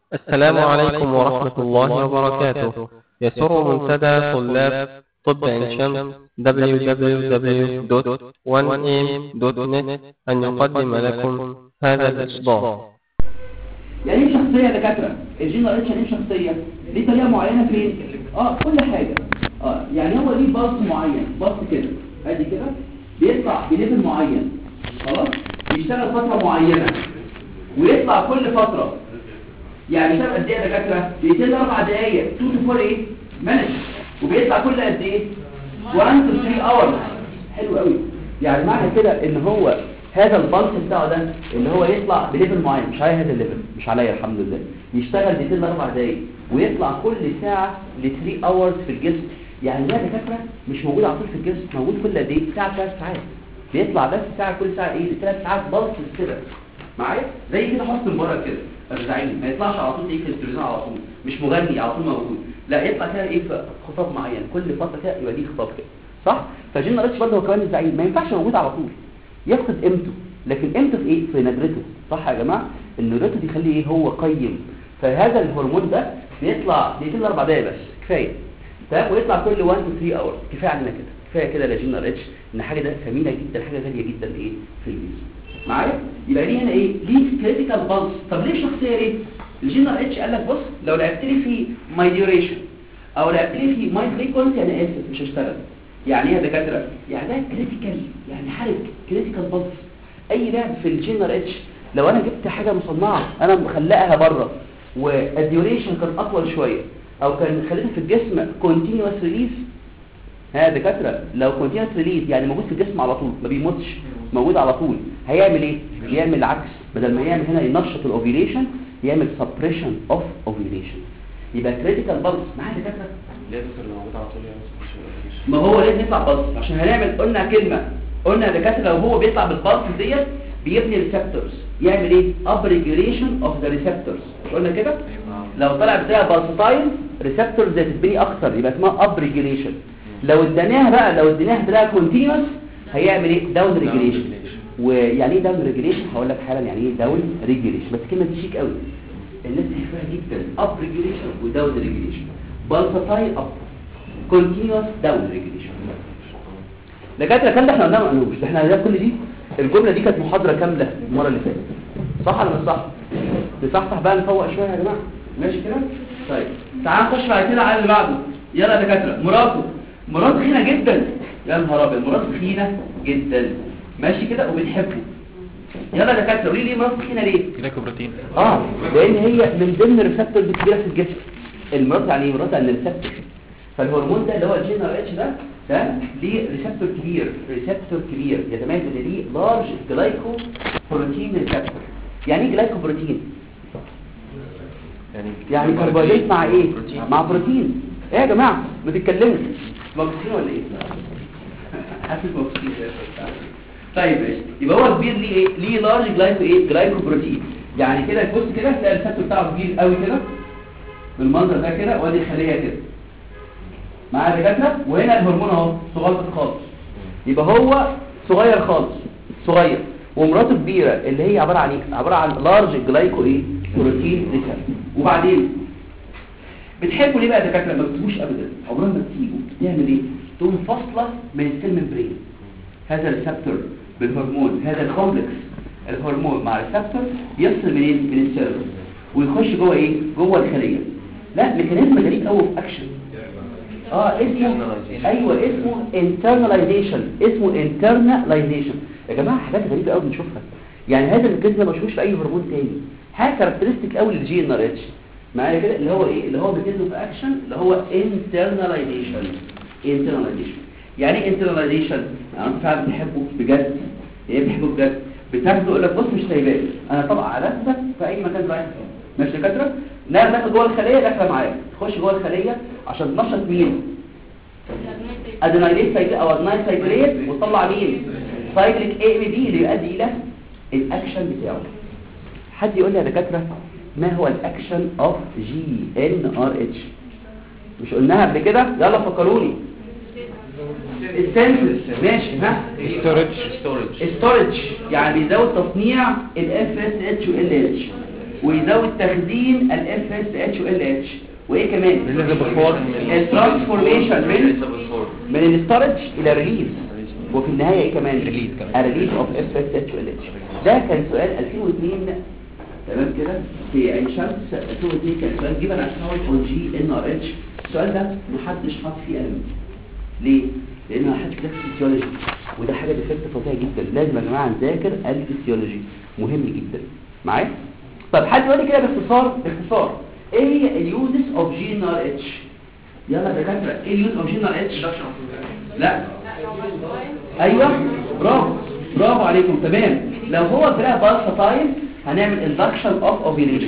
السلام عليكم ورحمة الله وبركاته يسر منتدى طلاب طب عين شمس www.1am.net أن يقدم لكم هذا الإصدار يعني ايه شخصية يا دكاترة الجين اتش يعني ايه شخصية ليه طريقة معينة فين اه كل حاجة اه يعني هو ليه باص معين باص كده ادي كده بيطلع بليفل معين خلاص بيشتغل فترة معينة ويطلع كل فترة يعني شغال قد ايه يا دكاترة بيتم اربع دقايق 2 to 4 ايه مانج وبيطلع كل قد ايه 1 to 3 hours حلو قوي يعني معنى كده ان هو هذا البلس بتاعه ده اللي هو يطلع بليفل معين مش على هذا الليفل مش عليا الحمد لله يشتغل بيتم اربع دقايق ويطلع كل ساعة ل 3 hours في الجسم يعني ده دكاتره مش موجود على طول في الجسم موجود كل قد ايه ساعة ثلاث ساعات بيطلع بس ساعة كل ساعة ايه ثلاث ساعات بلس كده معايا زي كده حط المرة كده الرزاعين ما يطلعش على طول تيجي في التلفزيون على طول مش مغني على طول موجود لا يطلع كده ايه في خطاب معين كل فترة كده يبقى ليه خطاب كده صح فجين ريتش برضه هو كمان الزعيم ما ينفعش موجود على طول يفقد قيمته لكن قيمته في ايه في ندرته صح يا جماعه الندرته دي يخليه ايه هو قيم فهذا الهرمون ده بيطلع دقيقتين اربع دقايق بس كفايه تمام ويطلع كل 1 to 3 اور كفايه علينا كده كفايه كده لاجين ريتش ان حاجه ده ثمينه جدا حاجه غاليه جدا ايه في الجسم معايا يبقى ليه هنا ايه ليه كريتيكال بالز طب ليه الشخصيه ليه الجينر اتش قال لك بص لو لعبت لي في ماي ديوريشن او لعبت لي في ماي فريكونسي انا اسف مش هشتغل يعني ايه يا دكاتره يعني ده كريتيكال يعني حرج كريتيكال بالز اي لعب في الجينر اتش لو انا جبت حاجه مصنعه انا مخلقها بره والديوريشن كان اطول شويه او كان خليتها في الجسم كونتينوس ريليز ها دكاتره لو كونتينوس ريليز يعني موجود في الجسم على طول ما بيموتش موجود على طول هيعمل ايه يعمل العكس بدل ما يعمل هنا ينشط الاوفيليشن يعمل سبريشن اوف اوفيليشن يبقى كريتيكال بالز معايا دكاتره ليه دكتور لو موجود على طول يعني ما هو لازم يطلع بالز عشان هنعمل قلنا كلمه قلنا يا دكاتره لو هو بيطلع بالبالز ديت بيبني ريسبتورز يعمل ايه اب ريجوليشن اوف ذا ريسبتورز قلنا كده لو طلع بتاع بالستاين ريسبتورز هتتبني اكتر يبقى اسمها اب ريجوليشن لو اديناها بقى لو اديناها بتاع كونتينوس هيعمل ايه داون ريجوليشن ويعني ايه داون ريجوليشن هقول لك حالا يعني ايه داون ريجوليشن بس الكلمه دي شيك قوي الناس تحبها جدا اب ريجوليشن وداون ريجوليشن بالستاين اب كونتينوس داون ريجوليشن دكاتره كام ده احنا قلنا ما قلناهوش ده احنا قلنا كل دي الجمله دي كانت محاضره كامله المره اللي فاتت صح ولا مش صح نصحصح بقى نفوق شويه يا جماعه ماشي كده طيب تعال نخش بعد كده على اللي بعده يلا يا دكاتره مراته مراته تخينه جدا يا نهار ابيض مراته تخينه جدا ماشي كده وبنحبه يلا يا دكاتره قولي لي مراته تخينه ليه جلايكوبروتين اه لان هي من ضمن الريسبتورز الكبيره في الجسم المرات يعني ايه مرات يعني ريسبتور فالهرمون ده اللي هو الجي ار اتش ده ده ليه ريسبتور كبير ريسبتور كبير يتميز ان ليه لارج جلايكو بروتين ريسبتور يعني ايه جلايكو بروتين يعني يعني كربوهيدرات مع ايه مع بروتين ايه يا جماعه ما تتكلموا مبسوطين ولا ايه حاسس مبسوطين طيب ماشي يبقى هو كبير ليه ايه ليه لارج جلايكو ايه جلايكو بروتين يعني كده تبص كده تلاقي الريسبتور بتاعه كبير قوي كده بالمنظر ده كده وادي الخليه كده مع دكاتره وهنا الهرمون اهو صغير خالص يبقى هو صغير خالص صغير ومراته كبيره اللي هي عباره عن ايه عباره عن لارج جلايكو ايه بروتين ريسبتور وبعدين بتحبوا ليه بقى يا دكاتره ما بتسيبوش ابدا عمرها ما تسيبوا تعمل ايه تقوم فاصله من السيل ممبرين هذا الريسبتور بالهرمون هذا الكومبلكس الهرمون مع الريسبتور يفصل منين من السيل ويخش جوه ايه جوه الخليه لا ميكانيزم غريب قوي في اكشن اه اسمه ايوه اسمه internalization اسمه internalization يا جماعه حاجات غريبه قوي بنشوفها يعني هذا الميكانيزم ما بشوفوش في اي هرمون تاني حاجه كاركترستيك قوي للجي ان ار اتش معايا كده اللي هو ايه اللي هو ميكانيزم في اكشن اللي هو internalization internalization يعني ايه internalization يعني انت فعلا بتحبه بجد ايه بتحبه بجد بتاخده يقول لك بص مش سايباك انا طبعا على في اي مكان رايح ماشي يا دكاتره نعم داخل جوه الخليه داخله معايا تخش جوه الخليه عشان تنشط مين ادينايليت سايكل او ادينايل سايكليت وتطلع مين سايكليك اي ام بي اللي يؤدي الى الاكشن بتاعه حد يقول لي يا دكاتره ما هو الاكشن اوف جي ان ار اتش مش قلناها قبل كده يلا فكروني السنسس ماشي ها ستورج ستورج ستورج يعني بيزود تصنيع الاف اس اتش وال اتش ويزود تخزين الاف اس اتش وال اتش وايه كمان Elizabeth الترانسفورميشن من من الستورج الى ريليز وفي النهايه ايه كمان Release كمان. ريليز اوف اف اس اتش وال اتش ده كان سؤال 2002 تمام كده في عين شمس 2002 كان سؤال جيبن عشان هو جي ان ار اتش السؤال ده محدش حاط فيه قلم ليه؟ لان ما حدش كتب فيسيولوجي وده حاجه ديفكت فظيع جدا لازم يا جماعه نذاكر الفسيولوجي مهم جدا معايا طب حد يقول لي كده باختصار باختصار ايه هي اليوزز اوف جي ان ار اتش يلا يا دكاتره ايه اليوز اوف جي ان ار اتش لا ايوه برافو برافو عليكم تمام لو هو طلع بالساتايل هنعمل اندكشن اوف اوفيليشن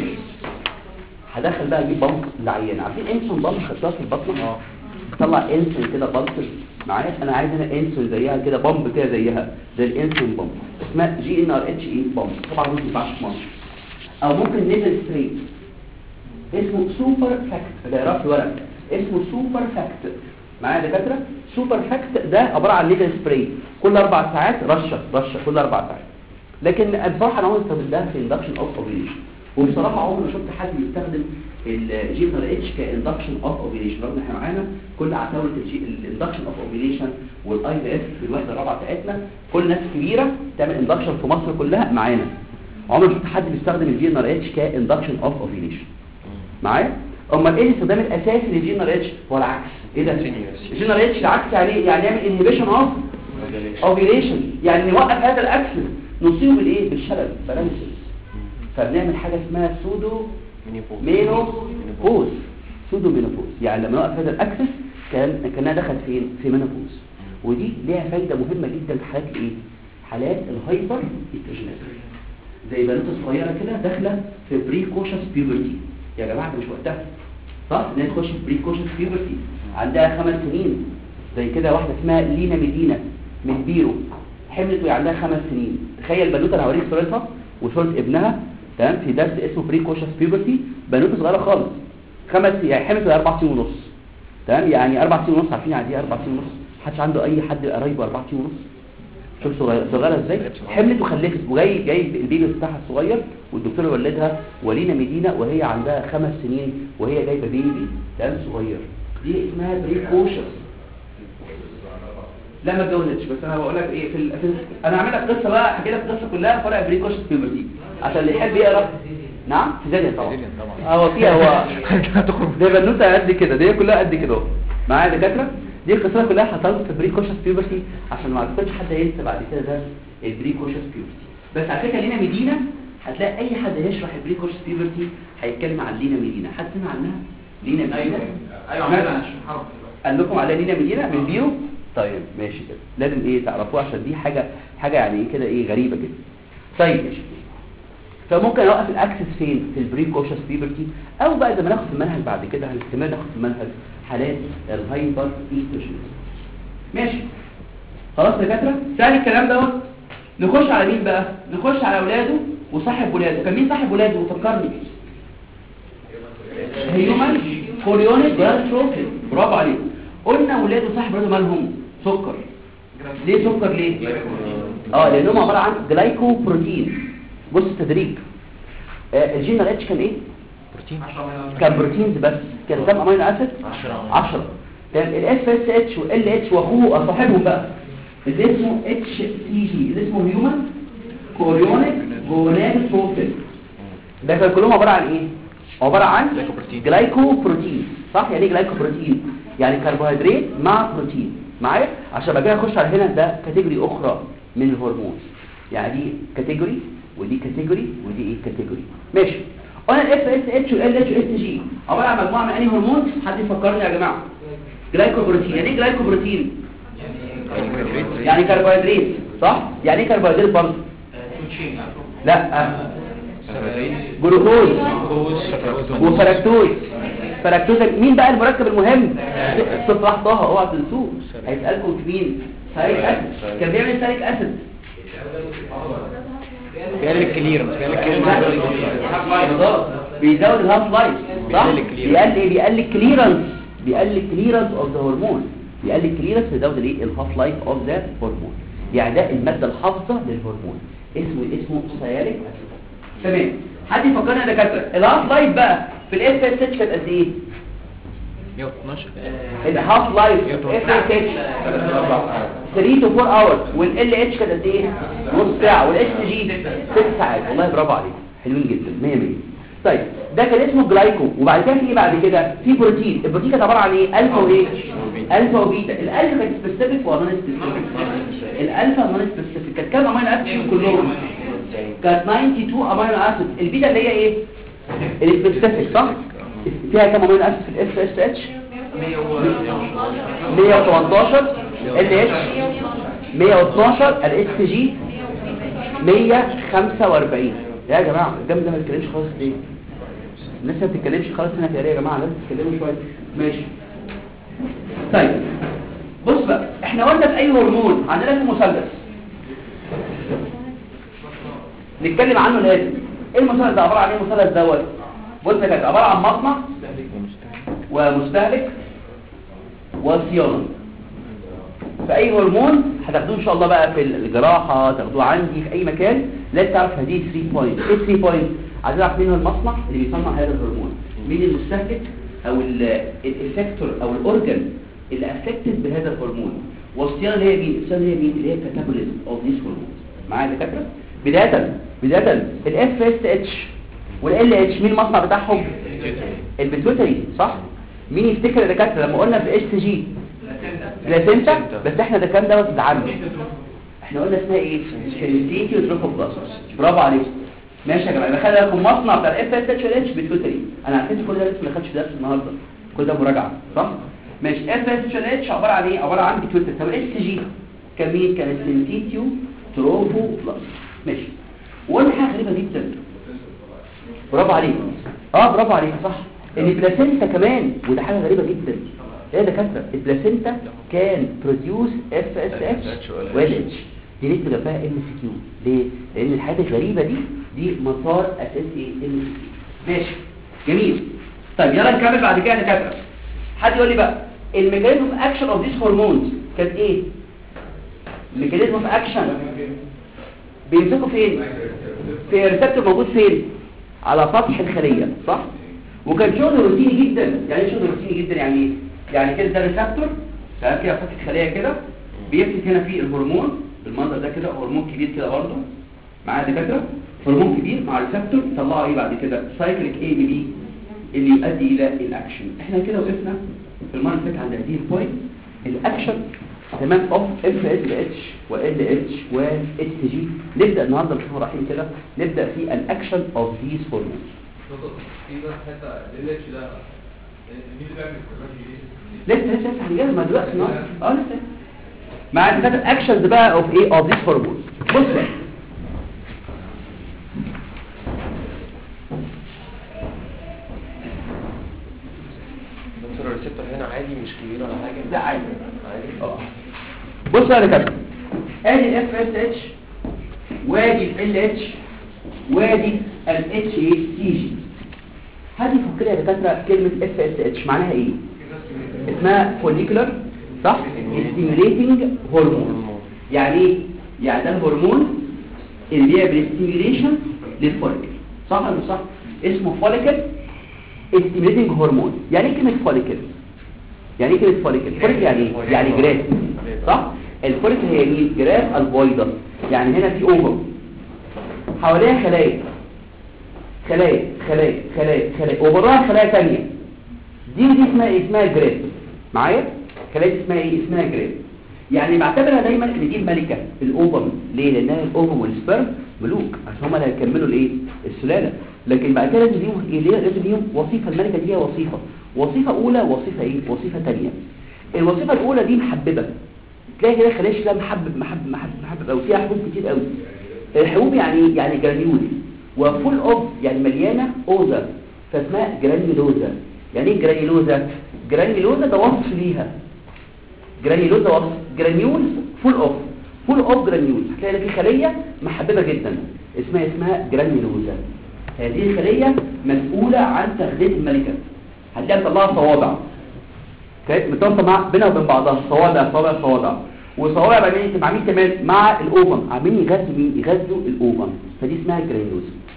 هدخل بقى اجيب بامب للعيان عارفين انسون بامب خدتها في البطن اه طلع انسون كده بامب معايا انا عايز انا انسون زيها كده بامب كده زيها زي الانسون بامب اسمها جي ان ار اتش اي بامب طبعا ما ينفعش في مصر او ممكن نيزل ستريت اسمه سوبر فاكت ده يعرف ورق اسمه سوبر فاكت معايا دكاتره سوبر فاكت ده عباره عن نيزل سبراي كل اربع ساعات رشه رشه كل اربع ساعات لكن بصراحه انا عاوز استخدمها في اندكشن اوف اوفيليشن وبصراحه عمري ما شفت حد بيستخدم الجيبنر اتش كاندكشن اوف اوفيليشن رغم ان احنا معانا كل عتاوله الاندكشن اوف اوفيليشن والاي في اف في الوحده الرابعه بتاعتنا كل ناس كبيره تعمل اندكشن في مصر كلها معانا عمري ما شفت حد بيستخدم الجيبنر اتش كاندكشن اوف اوفيليشن معايا امال ايه الاستخدام الاساسي للجينر اتش هو العكس ايه ده الجينر اتش العكس يعني ايه يعني يعمل انهبيشن اوف اوفيليشن يعني نوقف هذا الاكسس نصيبه بالايه بالشلل باراليسيس فبنعمل حاجه اسمها سودو مينوبوز سودو مينوبوز يعني لما نوقف هذا الاكسس كان كانها دخلت فين في مينوبوز ودي ليها فايده مهمه جدا في حالات الايه حالات الهايبر استروجينيزم زي بنات صغيره كده داخله في بريكوشس بيوبرتي يا جماعه ده مش وقتها صح ان هي تخش في بريكوشس بيوبرتي عندها خمس سنين زي كده واحده اسمها لينا مدينه من بيرو حملت وهي عندها خمس سنين تخيل بنوته انا هوريك صورتها وصوره ابنها تمام في درس اسمه بريكوشس بيوبرتي بنوته صغيره خالص خمس يعني حملت وهي اربع سنين ونص تمام يعني اربع سنين ونص عارفين يعني ايه اربع سنين ونص محدش عنده اي حد قريبه اربع سنين ونص شوف صغيره صغيره ازاي حملت وخلفت وجاي جاي البيبي بتاعها الصغير والدكتور ولدها ولينا مدينه وهي عندها خمس سنين وهي جايبه بيبي تمام صغير دي اسمها بريكوشس لا ما اتجوزتش بس انا بقول لك ايه في, ال... في ال... انا هعمل لك قصه بقى احكي لك القصه كلها فرق بريكوشس بيبرتي عشان اللي يحب يقرا نعم سيزاريان طبعا اه هو فيها هو دي بنوته قد كده دي كلها قد كده اهو معايا دكاتره دي القصه كلها حصلت في بريكوشس بيوبرتي عشان ما اعتقدش حد هينسى بعد كده ده البريكوشس بيوبرتي بس على فكره لينا مدينه هتلاقي اي حد هيشرح البريكوشس بيوبرتي هيتكلم عن لينا مدينه حد سمع عنها لينا مدينه ايوه قال لكم على لينا مدينه من بيرو طيب ماشي كده لازم ايه تعرفوها عشان دي حاجه حاجه يعني ايه كده ايه غريبه كده طيب ماشي فممكن اوقف الاكسس فين في البريكوشس بيبرتي او بقى زي ما ناخد في المنهج بعد كده هنستمر ناخد في المنهج حالات الهايبر ايستروجين ماشي خلاص يا دكاتره سهل الكلام دوت نخش على مين بقى نخش على اولاده وصاحب ولاده كان مين صاحب ولاده فكرني هيومن كوريونيك جلاستروفي برافو عليك قلنا ولاده صاحب ولاده مالهم سكر ليه سكر ليه اه لانهم عباره عن جلايكو بروتين بص التدريج آه الجينر اتش كان ايه بروتين كان بروتينز بس كان كام امينو اسيد 10 كان الاف اس اتش وال اتش واخوه صاحبهم بقى اللي اسمه اتش سي جي اللي اسمه هيومن كوريونيك جونادوتروفين ده كان كلهم عباره عن ايه عباره عن جلايكوبروتين. جلايكوبروتين صح يعني ايه جلايكوبروتين يعني كربوهيدرات مع بروتين معايا عشان بعد كده اخش على هنا ده كاتيجوري اخرى من الهرمون يعني دي كاتيجوري ودي كاتيجوري ودي ايه كاتيجوري ماشي قلنا الاف اس اتش وال اتش اس جي عباره عن مجموعه من انهي هرمون حد يفكرني يا جماعه جلايكوبروتين يعني ايه جلايكوبروتين يعني كربوهيدرات صح يعني ايه كربوهيدرات برضه لا جلوكوز وفركتوز فركتوز مين بقى المركب المهم صفر طه اوعى تنسوه هيسالكم في مين سالك اسيد كان بيعمل سالك اسيد بيقلل الكليرنس بيقلل بالظبط بيزود الهاف لايف صح بيقلل الكليرنس. بيقلل ايه بيقلل الكليرنس بيقلل الكليرنس اوف ذا هرمون بيقلل الكليرنس بيزود الايه الهاف لايف اوف ذا هرمون يعني ده الماده الحافظه للهرمون اسمه اسمه سياليك اسيد تمام حد يفكرني يا دكاتره الهاف لايف بقى في الاف اس اتش كانت قد ايه 112 الهاف لايف في الاف اس اتش 3 to 4 hours والال اتش كانت قد ايه نص ساعه والاتش جي 6 ساعات والله برافو عليك حلوين جدا 100 100 طيب ده كان اسمه جلايكو وبعد كده في ايه بعد كده في بروتين البروتين كانت عباره عن ايه الفا وايه الفا وبيتا الالفا كانت سبيسيفيك ولا نون سبيسيفيك الالفا نون سبيسيفيك كانت كام امينو اسيد كلهم كانت 92 امينو اسيد البيتا اللي هي ايه السبيسيفيك صح فيها كام امينو اسيد في الاف اس اتش 118 ال اتش 112 الاس جي 145 يا جماعه الجنب ده ما بيتكلمش خالص ليه الناس ما بتتكلمش خالص هنا في يا جماعه لازم تتكلموا شويه ماشي طيب بص بقى احنا قلنا في اي هرمون عندنا في مثلث نتكلم عنه لازم ايه المثلث ده عباره عن ايه المثلث دوت بص يا كده عباره عن مصنع ومستهلك وصيانه في اي هرمون هتاخدوه ان شاء الله بقى في الجراحه تاخدوه عندي في اي مكان لازم تعرف هذه 3 بوينت ايه 3 بوينت عايز اعرف مين هو المصنع اللي بيصنع هذا الهرمون مين المستهلك او الافكتور او الاورجن اللي افكتد بهذا الهرمون والصيانه اللي هي مين الصيانه اللي هي مين اللي هي كاتابوليزم اوف ذيس هرمون معايا يا دكاتره بدايه بدايه الاف اس اتش والال اتش مين المصنع بتاعهم البيتوتري صح مين يفتكر يا دكاتره لما قلنا في اتش جي بلاسينتا بس احنا ده كان دوت العام احنا قلنا اسمها ايه سينسيتي وتروفوبلاستوس برافو عليكم ماشي يا جماعه يبقى خلي بالكم مصنع بتاع الاف اس اتش والاتش بيتوتري انا عارفين كل ده لسه ما خدش درس النهارده كل ده مراجعه صح ماشي اف اس اتش والاتش عباره عن ايه عباره عن بيتوتري طب الاتش جي كان مين كان السينسيتيو تروفوبلاستوس ماشي وقلنا حاجه غريبه جدا برافو عليك اه برافو عليك صح ان البلاسينتا كمان وده حاجه غريبه جدا ايه ده كاتبه البلاسينتا كان بروديوس اف اس اتش وال اتش دي نكتب جنبها ام سي كيو ليه لان الحاجات الغريبه دي دي مسار اساسي ام سي كيو ماشي جميل طيب يلا نكمل بعد كده كاتبه حد يقول لي بقى الميكانيزم اوف اكشن اوف ذيس هرمونز كانت ايه الميكانيزم اوف اكشن بيمسكوا فين في ريسبتور موجود فين على سطح الخليه صح وكان شغل روتيني جدا يعني ايه شغل روتيني جدا يعني ايه يعني كده ده ريسبتور تمام كده سطح الخليه كده بيمسك هنا في الهرمون بالمنظر ده كده هرمون كبير كده برضه معاه دكاتره هرمون كبير مع ريسبتور يطلعوا ايه بعد كده سايكليك اي بي بي اللي يؤدي الى الاكشن احنا كده وقفنا في المره اللي فاتت عند هذه البوينت الاكشن تمام اوف اف اس اتش وال اتش واتش جي نبدا النهارده بسم الله الرحمن كده نبدا في الاكشن اوف ذيس هرمونز في بس حته ال اتش ده مين اللي بيعمل لسه الكونفرجن لسه لسه هنجيبها ما دلوقتي النهارده اه لسه مع الدكاتره اكشنز بقى اوف ايه اوف ذيس هرمونز بص بقى دكتور الريسبتور هنا عادي مش كبير ولا حاجه ده عادي عادي اه بص يا دكاتره ادي الاف اس اتش وادي ال اتش وادي الاتش اي تي جي هذه فكرة يا دكاتره كلمه اف اس اتش معناها ايه اسمها فوليكولر صح ستيميوليتنج هرمون يعني ايه يعني ده الهرمون اللي بيعمل ستيميوليشن للفوليكل صح ولا مش صح اسمه فوليكل ستيميوليتنج هرمون يعني ايه كلمه فوليكل يعني ايه كلمه فوليكل فوليكل يعني ايه يعني جراف صح الفوليكل هي مين جراف البويضه يعني هنا في اوفر حواليها خلايا خلايا خلايا خلايا خلايا وبراها خلايا ثانيه دي ودي اسمها ايه اسمها جراف معايا خلايا دي اسمها ايه اسمها جراف يعني بعتبرها دايما ان دي الملكه الاوفم ليه لانها الاوفم والسبرم ملوك عشان هم اللي هيكملوا الايه السلاله لكن بعد كده لازم ليهم ايه ليه لازم ليهم وظيفه الملكه دي ليها وظيفه وظيفه اولى وظيفه ايه وظيفه ثانيه الوظيفه الاولى دي محببه تلاقي كده خلايا شكلها محبب محبب محبب محبب قوي فيها حبوب كتير قوي الحبوب يعني ايه يعني جرانيول وفول اوف يعني مليانه اوزا فاسمها جرانيولوزا يعني ايه جرانيولوزا جرانيولوزا ده وصف ليها جرانيولوزا وصف جرانيول فول اوف فول اوف جرانيول هتلاقي في خليه محببه جدا اسمها اسمها جرانيولوزا هذه الخليه مسؤوله عن تغذيه الملكه هتلاقي مطلعها صوابع كانت مترابطه مع بينها وبين بعضها صوابع صوابع صوابع وصوابع بعدين مع مين كمان مع الاوفم عاملين يغذوا مين يغذوا الاوفم فدي اسمها جرانيولوزا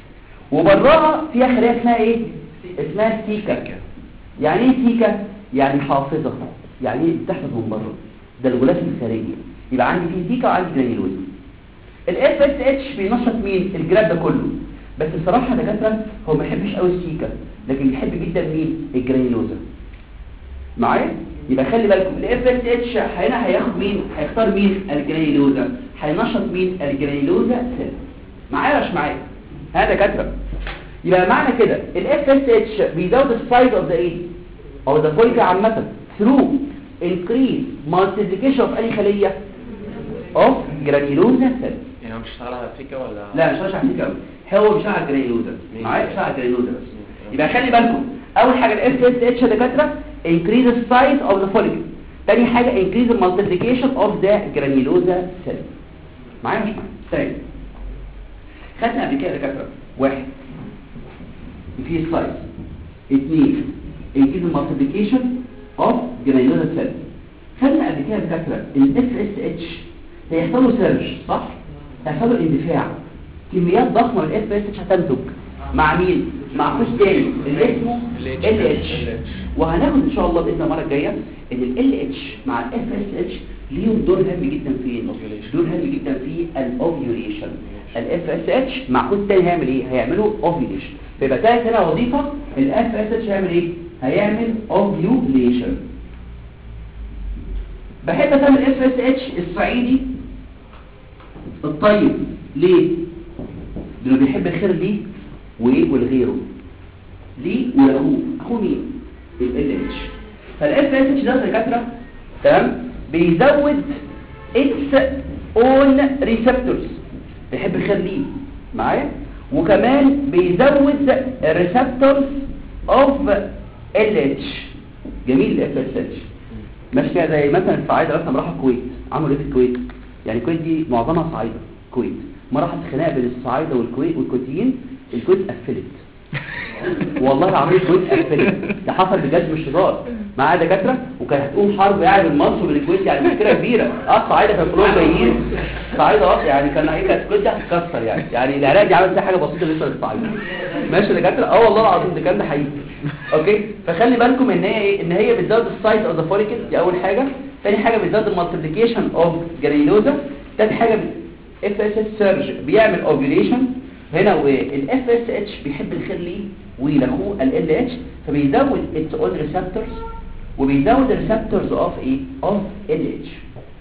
وبراها فيها خليه اسمها ايه اسمها سيكا يعني ايه سيكا يعني حافظه يعني ايه بتحفظ من بره ده الغلاف الخارجي يبقى عندي فيه سيكا وعندي جرانيولوز الاف اس اتش بينشط مين الجراب ده كله بس الصراحه يا دكاتره هو ما بيحبش قوي السيكا لكن بيحب جدا مين الجرانيولوزا معايا يبقى خلي بالكم الاف اس اتش هنا هياخد مين هيختار مين الجرانيولوزا هينشط مين الجرانيولوزا سيل معايا ولا مش معايا هذا دكاتره يبقى معنى كده الاف اس اتش بيزود السايز اوف ذا ايه او ذا فوليك عامه ثرو increase multiplication of اي خليه of granulosa cell يعني هو مش شغال على فيكا ولا لا مش هشرح فيك قوي هو بيشتغل على الجرانيولوزا معايا بيشتغل على الجرانيولوزا بس يبقى خلي بالكم اول حاجه الاف اس اتش يا دكاتره increase the size of the follicle تاني حاجه increase the multiplication of the granulosa cell معايا مش معايا تاني خدنا قبل كده يا دكاتره واحد increase size اثنين increase the multiplication of granulosa cell خدنا قبل كده يا دكاتره الاف اس اتش هيحصل له سيرج صح هيحصل له اندفاع كميات ضخمه من الاف اس اتش هتنتج مع مين مع قوس تاني اللي اسمه ال اتش وهناخد ان شاء الله باذن الله المره الجايه ان ال اتش مع الاف اس اتش ليهم دور هام جدا في دور هام جدا في الاوفيوليشن الاف اس اتش مع قوس تاني هيعمل ايه هيعملوا اوفيوليشن فيبقى تالت هنا وظيفه الاف اس اتش هيعمل ايه هيعمل اوفيوليشن بحب اسمي الاف اس اتش الصعيدي الطيب ليه لانه بيحب الخير ليه وايه ولغيره ليه ولاخوه اخوه مين ال اتش فالاف اس اتش ده دكاتره تمام بيزود اتس اون ريسبتورز بيحب الخير ليه معايا وكمان بيزود ريسبتورز اوف ال اتش جميل الاف اس اتش ماشي كده زي مثلا الصعايده مثلا راحوا الكويت عملوا ايه في الكويت يعني الكويت دي معظمها صعايده كويت ما راحت خناقه بين الصعايده والكويت والكويتيين الكويت قفلت والله العظيم الكويت قفلت ده حصل بجد مش هزار معاه دكاتره وكانت هتقوم حرب يعني بين مصر وبين الكويت يعني مشكله كبيره اه الصعايده كانوا كلهم جايين الصعايده اه يعني كان ايه كانت الكويت دي هتتكسر يعني يعني العراق دي عملت حاجه بسيطه لسه للصعايده ماشي يا دكاتره اه والله العظيم ده كان ده حقيقي اوكي فخلي بالكم ان هي ايه ان هي بتزود السايز اوف ذا فوليكل دي اول حاجه ثاني حاجه بتزود المالتيبليكيشن اوف جرانيولوزا ثالث حاجه اف اس اس سيرج بيعمل اوفيوليشن هنا والاف اس اتش بيحب الخير ليه ولاخوه ال اتش فبيزود اتس اون ريسبتورز وبيزود الريسبتورز اوف ايه اوف ال اتش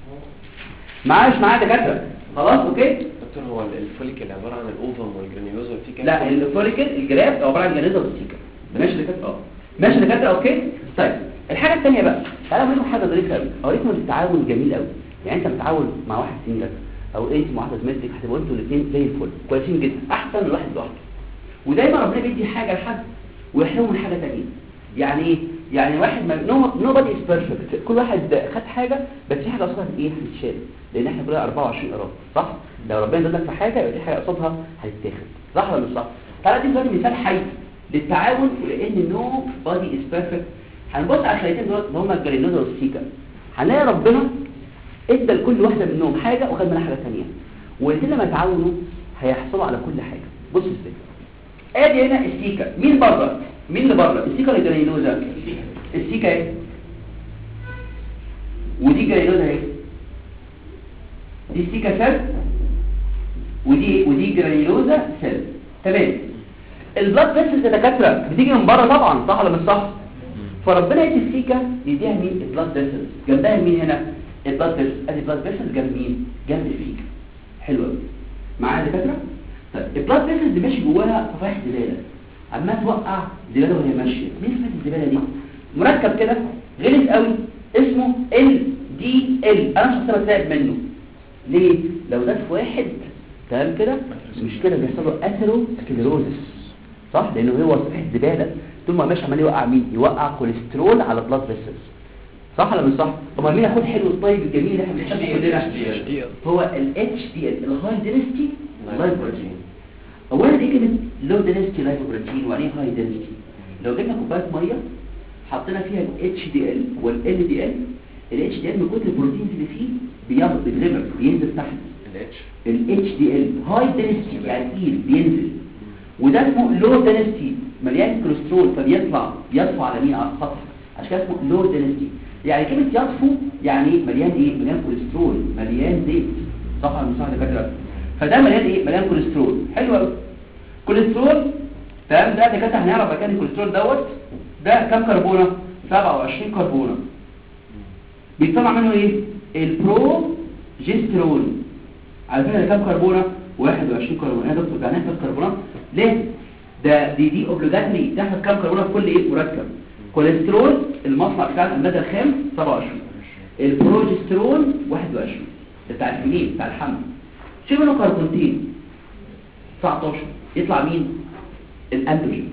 معاش معاه دكاتره خلاص اوكي دكتور هو ال- الفوليكل عباره عن الاوفم والجرانيولوزا والفيكا لا الفوليكل الجراف عباره عن جنازه والسيكا ماشي دكاتره اه ماشي دكاتره اوكي طيب الحاجه الثانيه بقى انا بقول لكم حاجه ظريفه قوي اوريكم التعاون جميل قوي يعني انت متعاون مع واحد زميلك او انت مع واحده زميلتك هتبقوا انتوا الاثنين زي الفل كويسين جدا احسن من واحد لوحده ودايما ربنا بيدي حاجه لحد ويحرمه من حاجه ثانيه يعني ايه يعني واحد ما نو بادي از بيرفكت كل واحد خد حاجه بس في حاجه اصلا ايه هتتشال لان احنا كلنا 24 قرار صح لو ربنا ادالك في حاجه يبقى في حاجه قصادها هتتاخد صح ولا مش صح تعالى دي دلوقتي مثال حي للتعاون ولان نو بادي از بيرفكت هنبص على الخليتين دول اللي هم الجرينوزا والسيكا هنلاقي ربنا ادى لكل واحده منهم حاجه وخد منها حاجه ثانيه والاثنين لما يتعاونوا هيحصلوا على كل حاجه بص ازاي ادي هنا السيكا مين بره مين اللي بره السيكا ولا الجرينوزا السيكا اهي ودي جرينوزا اهي دي سيكا سيل ودي ودي جرانيولوزا سيل تمام البلاد فيسلز يا دكاتره بتيجي من بره طبعا صح ولا مش صح فربنا يدي السيكا يديها مين البلاد فيسلز جنبها مين هنا البلاد فيسلز ادي البلاد فيسلز جنب مين جنب السيكا حلو قوي معايا يا دكاتره طيب البلاد فيسلز دي ماشي جواها صفائح زباله عمال توقع زباله وهي ماشيه مين صفائح الزباله دي مركب كده غلس قوي اسمه ال دي ال انا شخصيا بترعب منه ليه لو ده في واحد تمام كده مش كده بيحصل له اثيروسكليروزس صح لانه هو صحيح زباله طول ما ماشي عمال يوقع مين يوقع كوليسترول على بلاد فيسلز صح ولا مش صح طب مين ياخد حلو الطيب الجميل اللي احنا بنحبه كلنا هو ال HDL الهاي دينستي لايبروتين اولا دي كلمه لو دينستي لايبروتين وبعدين هاي دينستي لو جبنا كوبايه ميه حطينا فيها ال HDL وال LDL ال HDL من كتر البروتين اللي فيه بياخد بالليفر بينزل تحت الاتش ال HDL هاي density يعني تقيل بينزل وده اسمه لو دينستي مليان كوليسترول فبيطلع يطفو على مين على السطح عشان كده اسمه لو دينستي يعني كلمه يطفو يعني مليان ايه مليان كوليسترول مليان زيت صح ولا مش صح يا دكاتره فده مليان ايه مليان كوليسترول حلو قوي كوليسترول تمام ده دكاتره هنعرف مكان الكوليسترول دوت ده كام كربونه 27 كربونه بيطلع منه ايه البروجسترون على فكره ده كام كربونه 21 كربونه يا دكتور يعني احنا كربونات ليه ده دي دي اوبليجاتري تاخد كام كربونه في كل ايه مركب كوليسترول المصنع بتاع الماده الخام 27 البروجسترون 21 ده بتاع الحميم بتاع الحمل شيل منه كربونتين 19 يطلع مين الاندروجين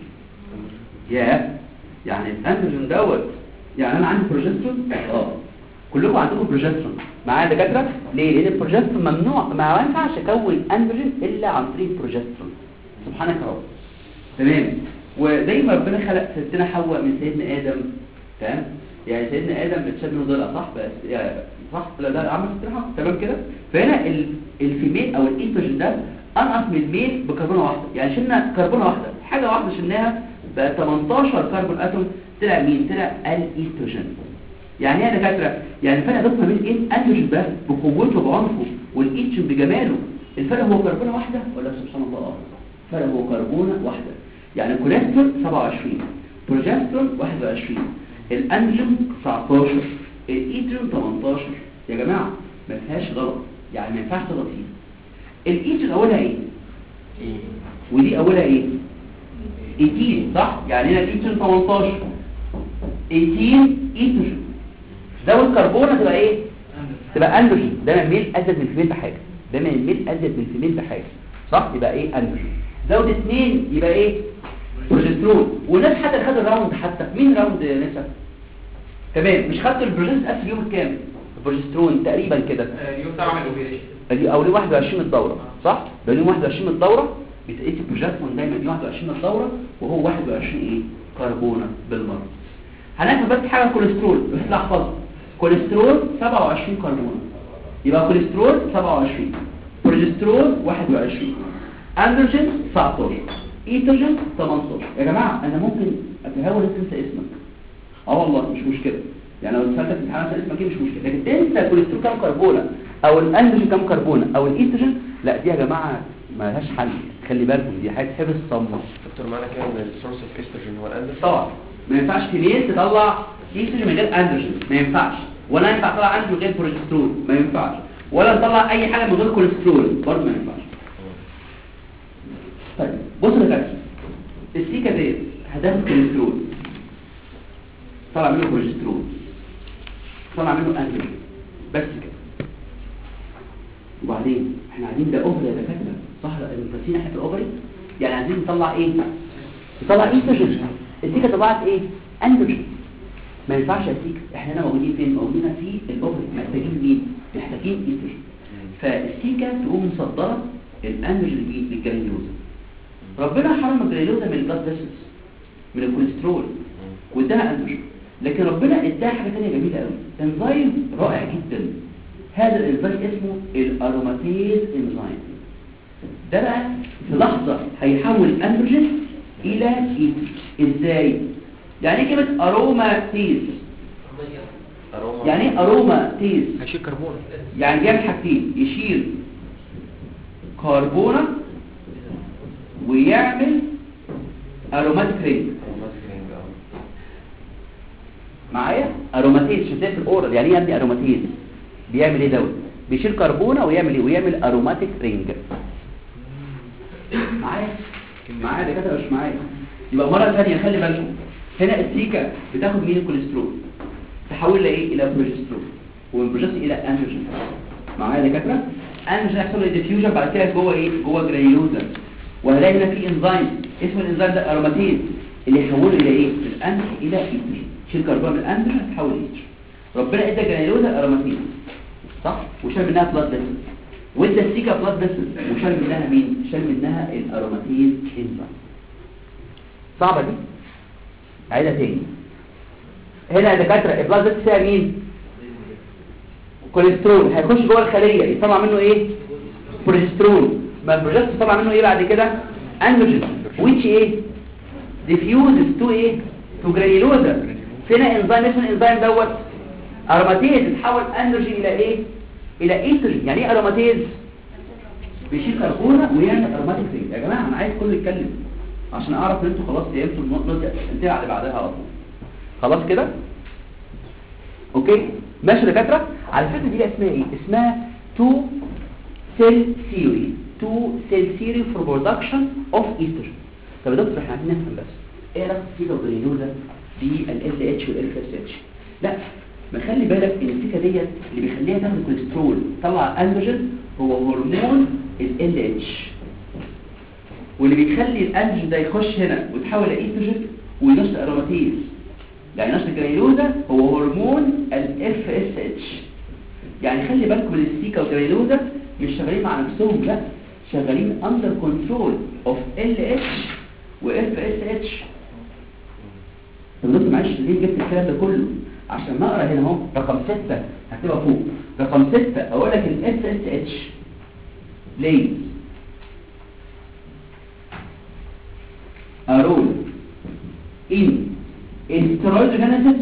يا يعني الاندروجين دوت يعني انا عندي بروجسترون اه كلكم عندكم بروجسترون معايا دكاتره ليه لان البروجسترون ممنوع ما ينفعش اكون اندروجين الا عن طريق البروجسترون سبحانك يا رب تمام وزي ما ربنا خلق سيدنا حواء من سيدنا ادم تمام يعني سيدنا ادم بتشد منه ضلع صح بس يعني صح لا ده عمل سيدنا حواء تمام كده فهنا ال- الفيميل او الايستروجين ده انقص من الميل بكربونه واحده يعني شلنا كربونه واحده حاجه واحده شلناها بقى 18 كربون اتوم طلع مين طلع الايستروجين يعني ايه يا دكاتره يعني الفرق ده ما بين ايه الاندروجين ده بقوته بعنفه والايستروجين بجماله الفرق هو كربونه واحده ولا سبحان الله الفرق هو كربونه واحده يعني الكوليسترول 27 بروجسترون 21 الاندروجين 19 الايستروجين 18 يا جماعه ما فيهاش غلط يعني ما ينفعش تغلط فيها الايستروجين اولها ايه ودي اولها ايه 18 صح يعني هنا الايستروجين 18 18 ايستروجين زود كربونه تبقى ايه تبقى اندروجين ده ميل ازيد من الفيميل بحاجه ده ميل ازيد من الفيميل بحاجه صح يبقى ايه اندروجين زود اثنين يبقى ايه بروجسترون والناس حتى اللي خدوا الراوند حتى مين راوند نسا تمام مش خدت البروجست اس اليوم الكام البروجسترون تقريبا كده اليوم سبعة من الاوبريشن دي او 21 الدوره صح ده يوم 21 الدوره بتقيس البروجسترون دايما يوم 21 الدوره وهو 21 ايه كربونه بالمره هناخد بس حاجه كوليسترول بس احفظها كوليسترول 27 كربونه يبقى كوليسترول 27 بروجسترول 21 اندروجين 19 ايتروجين 18 يا جماعه انا ممكن اتهاون انت تنسى اسمك اه والله مش مشكله يعني لو سالتك في الامتحان تنسى اسمك ايه مش مشكله لكن تنسى كوليسترول كام كربونه او الاندروجين كام كربونه او الايتروجين لا دي يا جماعه ما لهاش حل خلي بالكم دي حاجه حفظ صمت دكتور معنى كده ان السورس اوف استروجين هو الاندروجين طبعا ما ينفعش كمية تطلع ايستروجين من غير اندروجين ما ينفعش ولا ينفع تطلع اندروجين من غير بروجسترون ما ينفعش ولا نطلع اي حاجه من غير كوليسترول برضه ما ينفعش طيب بص يا كابتن السيكا ديت هتاخد كوليسترول طلع منه بروجسترون طلع منه اندروجين بس كده وبعدين احنا عايزين ده اوفري يا دكاتره صح نسينا احنا في الاوفري يعني عايزين نطلع ايه نطلع ايستروجين السيكا طلعت ايه اندروجين ما ينفعش يا سيكا احنا هنا موجودين فين موجودين في الاوفري محتاجين مين محتاجين ايستروجين فالسيكا تقوم مصدره الاندروجين مين للجرانيولوزا ربنا حرم الجرانيولوزا من البلاد فيسلز من الكوليسترول واداها اندروجين لكن ربنا اداها حاجه ثانيه جميله قوي انزيم رائع جدا هذا الانزيم اسمه الاروماتيز انزيم ده بقى في لحظه هيحول الاندروجين الى ايه ازاي يعني ايه كلمه اروماتيز اروما يعني ايه اروماتيز هشيل كربون يعني بيعمل حاجتين يشيل كربونه ويعمل اروماتيك رينج aromatic ring، اه. معايا اروماتيز شفتها في الاورال يعني ايه يا ابني اروماتيز بيعمل ايه دوت بيشيل كربونه ويعمل ايه ويعمل اروماتيك رينج معايا معايا ده كده مش معايا يبقى مره ثانيه خلي بالكم هنا السيكا بتاخد مين الكوليسترول تحولها ايه الى بروجسترول ومن بروجسترول الى اندروجين معايا يا دكاتره اندروجين يحصل له ديفيوجن بعد كده جوه ايه جوه جرانيولوزا وهلاقي هنا في انزيم اسمه الانزيم ده اروماتيز اللي يحوله الى ايه من الاندروجين الى ايستروجين شيل كربون من الاندروجين تحول لايستروجين ربنا ادى جرانيولوزا اروماتيز صح وشال منها بلاد فيسل وادى السيكا بلاد فيسل وشال منها مين شال منها الاروماتيز انزيم صعبه دي عيدها تاني هنا يا دكاتره البلاد فيسل فيها مين كوليسترول هيخش جوه الخليه يطلع منه ايه بروجسترون ما البروجسترون طلع منه ايه بعد كده اندروجين which ايه diffuses to ايه to granulosa فين انزيم اسمه الانزيم دوت اروماتيز تتحول اندروجين الى ايه الى ايستروجين يعني ايه اروماتيز بيشيل كربونه ويعمل اروماتيك رينج يا جماعه انا عايز كله يتكلم عشان اعرف ان انتوا خلاص فهمتوا النقطه دي انتهى على اللي بعدها على طول خلاص كده اوكي ماشي يا دكاتره على فكره دي اسمها ايه اسمها تو سيل ثيوري تو سيل ثيوري فور برودكشن اوف ايستروجين طب يا دكتور احنا عايزين نفهم بس ايه علاقه السيكا والجرينوزا بالال اتش والال اس اتش لا ما خلي بالك ان السيكا ديت اللي بيخليها تاخد كوليسترول طلع اندروجين هو هرمون ال اتش واللي بيخلي الاندروجين ده يخش هنا ويتحول لايستروجين وينشط اروماتيز يعني نشط الجرينوزا هو هرمون الاف اس اتش يعني خلي بالكم من السيكا والجرينوزا مش شغالين مع نفسهم لا شغالين اندر كنترول اوف ال اتش واف اس اتش طب بص معلش ليه جبت الكلام ده كله عشان نقرا هنا اهو رقم 6 هتبقى فوق رقم 6 اقول لك الاف اس اتش ليه ارول ان استرويدوجينيسيس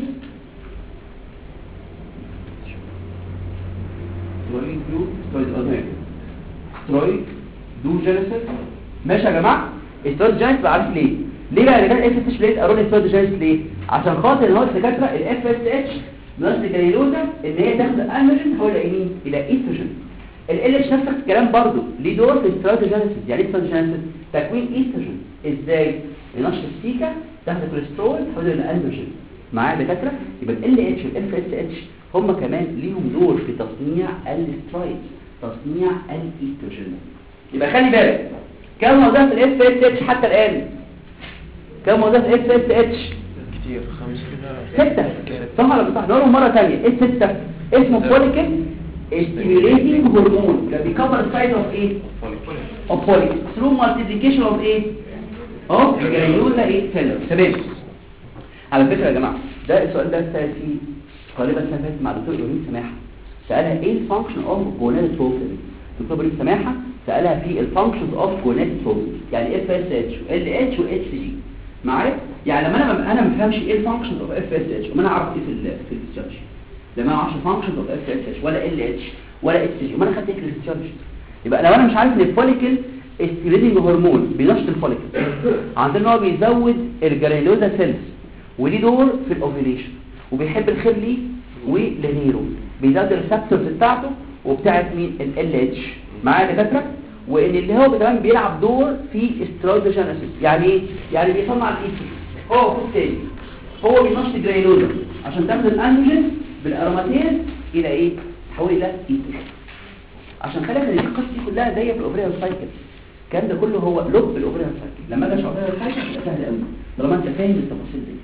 سترويدوجينيسيس ماشي يا جماعه استرويدوجينيسيس عارف ليه ليه بقى اللي كان اف اس اتش ليه ارول استرويدوجينيسيس ليه عشان خاطر ان هو الدكاتره الاف اس اتش نفس الجليلوزا ان هي تاخد انرجين حول الى مين الى ايستروجين ال اتش نفس الكلام برضو ليه دور في استرويدوجينيسيس يعني ايه استرويدوجينيسيس تكوين ايستروجين ازاي لنشر السيكا تاخد كوليسترول تحول الى اندروجين معايا دكاتره يبقى ال اتش والاف اس اتش هم كمان ليهم دور في تصنيع الاسترويد تصنيع الايستروجين يبقى خلي بالك كم وظيفه الاف اس اتش حتى الان كم وظيفه الاف اس اتش كتير خمسة ستة صح ولا مش صح نقولهم مرة تانية ايه الستة اسمه فوليكل stimulating هرمون ده بيكفر السايز اوف ايه اوف فوليكل ثرو مالتيبليكيشن اوف ايه اوف جرانيولا ايه سيلر تمام على فكرة يا جماعة ده السؤال ده سأل فيه غالبا السنة اللي فاتت مع دكتور ابراهيم سماحة سألها ايه الفانكشن اوف جوناد بروسيس دكتور ابراهيم سماحة سألها في الفانكشنز اوف جوناد بروسيس يعني اف اس اتش ال اتش و اتش جي معايا يعني لما انا انا ما بفهمش ايه الفانكشنز اوف اف اس اتش وما انا اعرف ايه في ال في الفسيولوجي لما انا ما اعرفش الفانكشنز اوف اف اس اتش ولا ال اتش ولا اتش جي وما انا خدت ايه في الفسيولوجي يبقى لو انا مش عارف ان الفوليكل ستيميليتنج هرمون بينشط الفوليكل عندنا هو بيزود الجرانيولوزا سيلز وليه دور في الاوفيليشن وبيحب الخير ليه ولغيره بيزود الريسبتورز بتاعته وبتاعت مين ال اتش معايا يا دكاتره وان اللي هو كمان بيلعب دور في استرويدوجينيسيس يعني ايه يعني بيصنع الايستروجين هو خد تاني هو بينشط الجرانيولوزا عشان تاخد الاندروجين بالاروماتيز الى ايه تحول الى ايستروجين عشان خلي بالك ان القصه دي كلها جايه في الاوفريال سايكل الكلام ده كله هو لب الاوفريال سايكل لما اجي اشرح الاوفريال سايكل يبقى سهل قوي طالما انت فاهم التفاصيل دي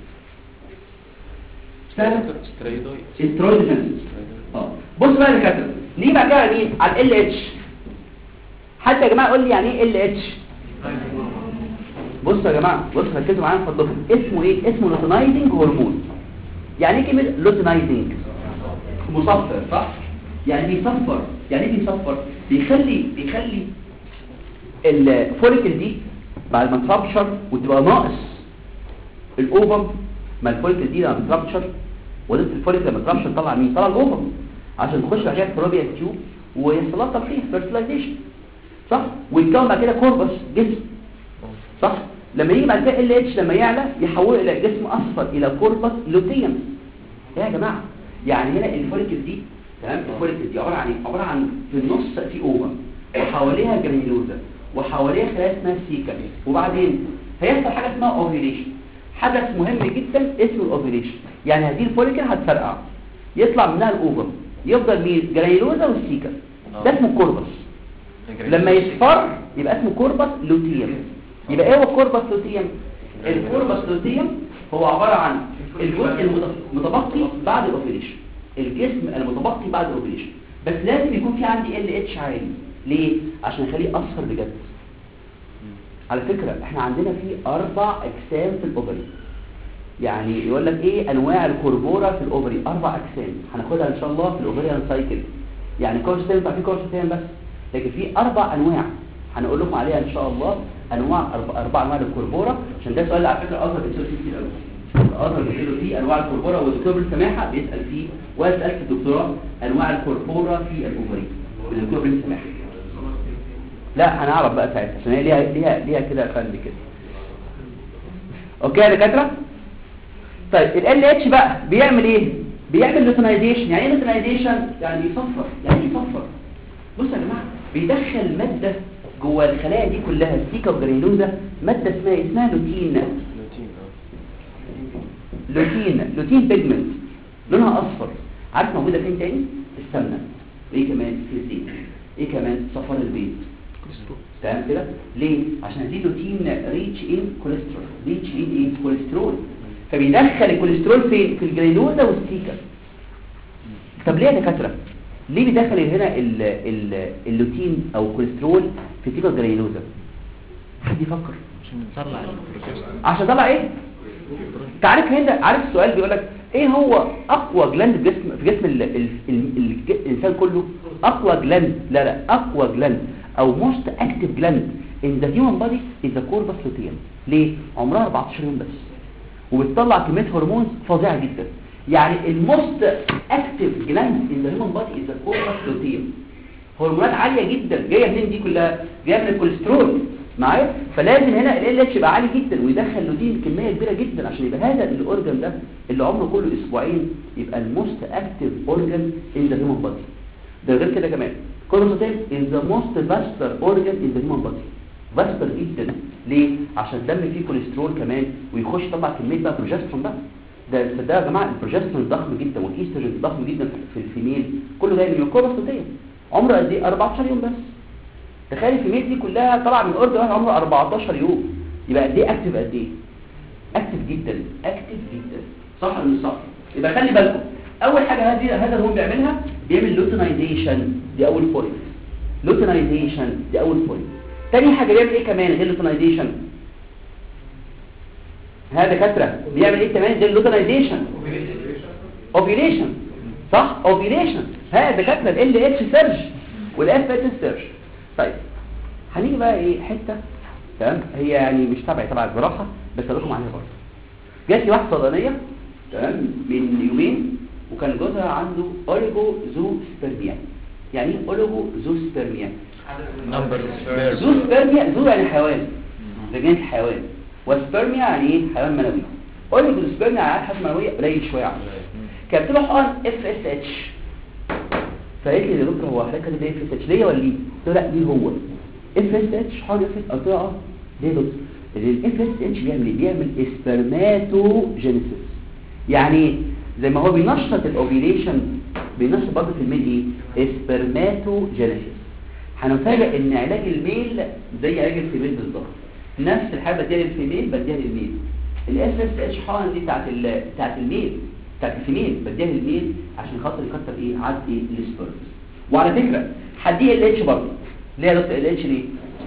سهل ستريدويد استرويدوجينيسيس اه بص بقى يا دكاتره نيجي بعد كده على مين على ال اتش حد يا جماعه يقول لي يعني ايه ال اتش بصوا يا جماعه بصوا ركزوا معايا من فضلكم اسمه ايه اسمه لوتينايزنج هرمون يعني ايه كلمه لوتينايزنج مصفر صح يعني بيصفر يعني ايه بيصفر بيخلي بيخلي الفوليكل دي بعد ما ترابشر وتبقى ناقص الاوفم ما الفوليكل دي لما بترابشر ودت الفوليكل لما ترابشر طلع مين طلع الاوفم عشان تخش بعد كده الفروبيا تيوب ويحصل لها تلقيح فيرتلايزيشن صح ويتكون بعد كده كوربس جسم صح لما يجي بعد كده ال اتش لما يعلى يحوله الى جسم اصفر الى كوربس لوتيوم ايه يا جماعه يعني هنا الفوليكل دي تمام الفوليكل دي عباره عن ايه عباره عن في النص في اوفم وحواليها جرانيولوزا وحواليها خلايا اسمها سيكا وبعدين هيحصل حاجه اسمها اوفيليشن حدث مهم جدا اسمه الاوفيليشن يعني هذه الفوليكل هتفرقع يطلع منها الاوفم يفضل مين جرانيولوزا والسيكا ده اسمه كوربس لما يصفر يبقى اسمه كوربس لوتيوم يبقى ايه هو كوربس لوتيوم الكوربس لوتيوم هو عبارة عن الجزء المتبقي بعد الاوفيليشن الجسم المتبقي بعد الاوفيليشن بس لازم يكون في عندي ال اتش عالي ليه عشان اخليه اصفر بجد على فكرة احنا عندنا في اربع اجسام في الاوفري يعني يقول لك ايه انواع الكوربورا في الاوفري اربع اجسام هناخدها ان شاء الله في الاوفريان سايكل يعني كورس تاني في كورس تاني بس لكن في اربع انواع هنقول لكم عليها ان شاء الله انواع أرب- اربع انواع للكربورا عشان ده سؤال على فكره اظهر بيسال فيه كتير قوي اظهر بيسال فيه انواع الكربورا والدكتور بالسماحه بيسال فيه وانا سالت الدكتوراه انواع الكربورا في الاوفري الدكتور بالسماحه لا هنعرف بقى ساعتها عشان هي ليها ليها ليها كده فن كده اوكي يا دكاتره طيب ال اتش بقى بيعمل ايه بيعمل لوتنايزيشن يعني ايه لوتنايزيشن يعني يصفر يعني ايه يصفر بصوا يا جماعه بيدخل ماده جوه الخلايا دي كلها السيكا وجريلوزا ماده اسمها إيه؟ اسمها لوتين روتين اه لوتين لوتين بيجمنت لونها اصفر عارف موجوده فين تاني في السمنه ايه كمان في الزيت ايه كمان صفار البيض تمام كده ليه عشان دي لوتين ريتش ان كوليسترول ريتش ان ايه كوليسترول فبيدخل الكوليسترول فين في الجريلوزا والسيكا طب ليه يا دكاتره ليه بيدخل هنا ال ال اللوتين او الكوليسترول في سيكا الجريلوزا حد يفكر عشان نطلع البروجسترون عشان طلع ايه تعرف هنا عارف السؤال بيقول لك ايه هو اقوى جلاند في جسم في جسم ال ال ال ال الانسان كله اقوى جلاند لا لا اقوى جلاند او موست اكتيف جلاند ان ذا هيومن بودي از ذا كوربس لوتيوم ليه عمرها 14 يوم بس وبتطلع كميه هرمونز فظيعه جدا يعني الموست اكتيف جلاند ان ذا هيومن بودي از ذا كوربس لوتيوم هرمونات عاليه جدا جايه منين دي كلها جايه من الكوليسترول معايا فلازم هنا ال اتش يبقى عالي جدا ويدخل لودين كميه كبيره جدا عشان يبقى هذا الاورجن ده اللي عمره كله اسبوعين يبقى الموست اكتيف اورجن ان ذا هيومن بودي ده غير كده كمان كولوسيتيم از ذا موست فاستر اورجن ان ذا هيومن بودي فاستر جدا ليه عشان الدم فيه كوليسترول كمان ويخش طبعا كميه بقى بروجسترون بقى ده ده يا جماعه البروجسترون ضخم جدا والايستروجين ضخم جدا في الفيميل كله جاي من الكولوسيتيم عمره قد ايه 14 يوم بس تخيل الفيميل دي كلها طالعه من اورد واحد عمره 14 يوم يبقى قد ايه اكتف قد ايه اكتف جدا اكتف جدا صح ولا مش صح يبقى خلي بالكم اول حاجه هذه هذا هو بيعملها بيعمل لوتنايزيشن دي اول بوينت لوتنايزيشن دي اول بوينت تاني حاجه بيعمل ايه كمان غير لوتنايزيشن هذا كتره بيعمل ايه كمان غير لوتنايزيشن اوفيليشن صح اوفيليشن ها دكاتره ال اتش سيرج والاف اتش سيرج طيب هنيجي بقى ايه حته تمام هي يعني مش تبعي تبع الجراحه بس اقول لكم عليها برضه جات لي واحده صيدليه تمام من يومين وكان جوزها عنده اوريجو زو سبرميا يعني ايه اوريجو زو سبرميا نمبر زو سبرميا زو يعني حيوان ده جنس الحيوان وسبرميا يعني ايه حيوان منوي اوريجو سبرميا على حسب منويه قليل شويه عنه كانت بتروح حقن اف اس اتش فقالت لي يا دكتور هو حضرتك كاتب ايه اف اس اتش ليا ولا ليه؟ قلت له لا ليه هو اف اس اتش حقن اف اس قلت له اه ليه يا دكتور؟ الاف اس اتش بيعمل ايه؟ بيعمل اسبرماتوجينيسيس يعني ايه؟ زي ما هو بينشط الاوفيليشن بينشط برضه في الميل ايه؟ اسبرماتوجينيسيس هنفاجئ ان علاج الميل زي علاج الفيميل بالظبط نفس الحاجه بديها للفيميل بديها للميل الاف اس اتش حقن دي بتاعت ال- بتاعت الميل بتاعت الفيميل بديها للميل عشان خاطر يكتر ايه عدد ايه السبرمز وعلى فكره هديه ال اتش برضه ليه يا دكتور ال اتش ليه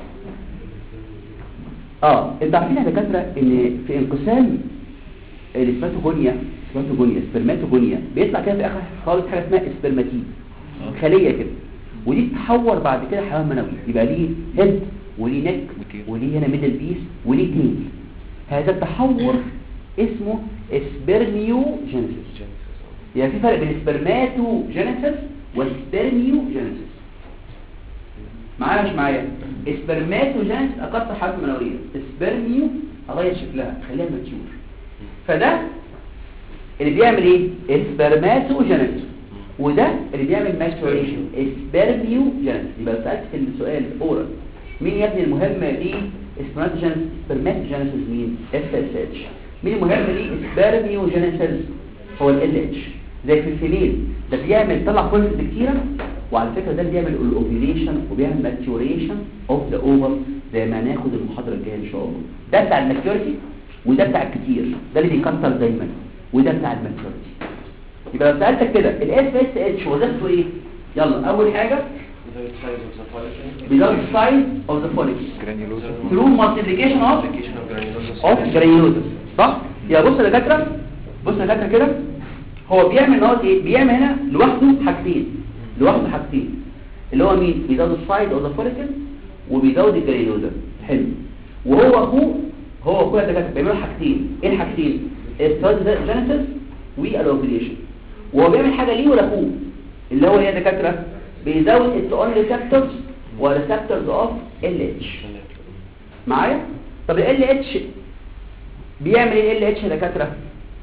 اه انتوا عارفين يا دكاتره ان في انقسام الاسبرماتوجونيا اسبرماتوجونيا سبرماتوجونيا بيطلع كده في اخر خالص حاجه اسمها اسبرماتيد خليه كده ودي بتتحور بعد كده حيوان منوي يبقى ليه هيد وليه نك وليه هنا ميدل بيس وليه تيل هذا التحور اسمه اسبرميوجينيسيس يعني في فرق بين سبرماتوجينيسيس والسبرميوجينيسيس معايا مش معايا سبرماتوجينيسيس اكتر حاجه منويه سبرميو اغير شكلها خليها ماتيور فده اللي بيعمل ايه سبرماتوجينيسيس وده اللي بيعمل ماتوريشن سبرميوجينيسيس يبقى سالت في السؤال اورال مين يا ابني المهم ليه سبرماتوجينيسيس سبرماتوجينيسيس مين اف اس اتش مين المهم ليه سبرميوجينيسيس هو ال اتش زي في الفيميل ده بيعمل طلع فولز كتيره وعلى فكره ده اللي بيعمل الاوفيليشن وبيعمل ماتيوريشن اوف ذا اوفر زي ما هناخد المحاضره الجايه ان شاء الله ده بتاع الماتيوريتي وده بتاع الكتير ده اللي بيكتر دايما وده بتاع الماتيوريتي يبقى لو سالتك كده الاف اس اتش وظيفته ايه يلا اول حاجه بيزود السايز اوف ذا فوليكل ثرو مالتيبليكيشن اوف اوف جرانيولوزس صح يا بص يا دكاتره بص يا دكاتره كده هو بيعمل نوع ايه بيعمل هنا لوحده حاجتين لوحده حاجتين اللي هو مين بيزود السايز اوف ذا فوليكل وبيزود الجرانيولوزس حلو وهو اخوه هو اخوه ده بيعملوا حاجتين ايه الحاجتين الستراتوجينيسيس والاوفيليشن وهو بيعمل حاجه ليه ولاخوه اللي هو ايه يا دكاتره بيزود اتس اون ريسبتورز وريسبتورز اوف ال اتش معايا طب ال اتش بيعمل ايه ال اتش يا دكاتره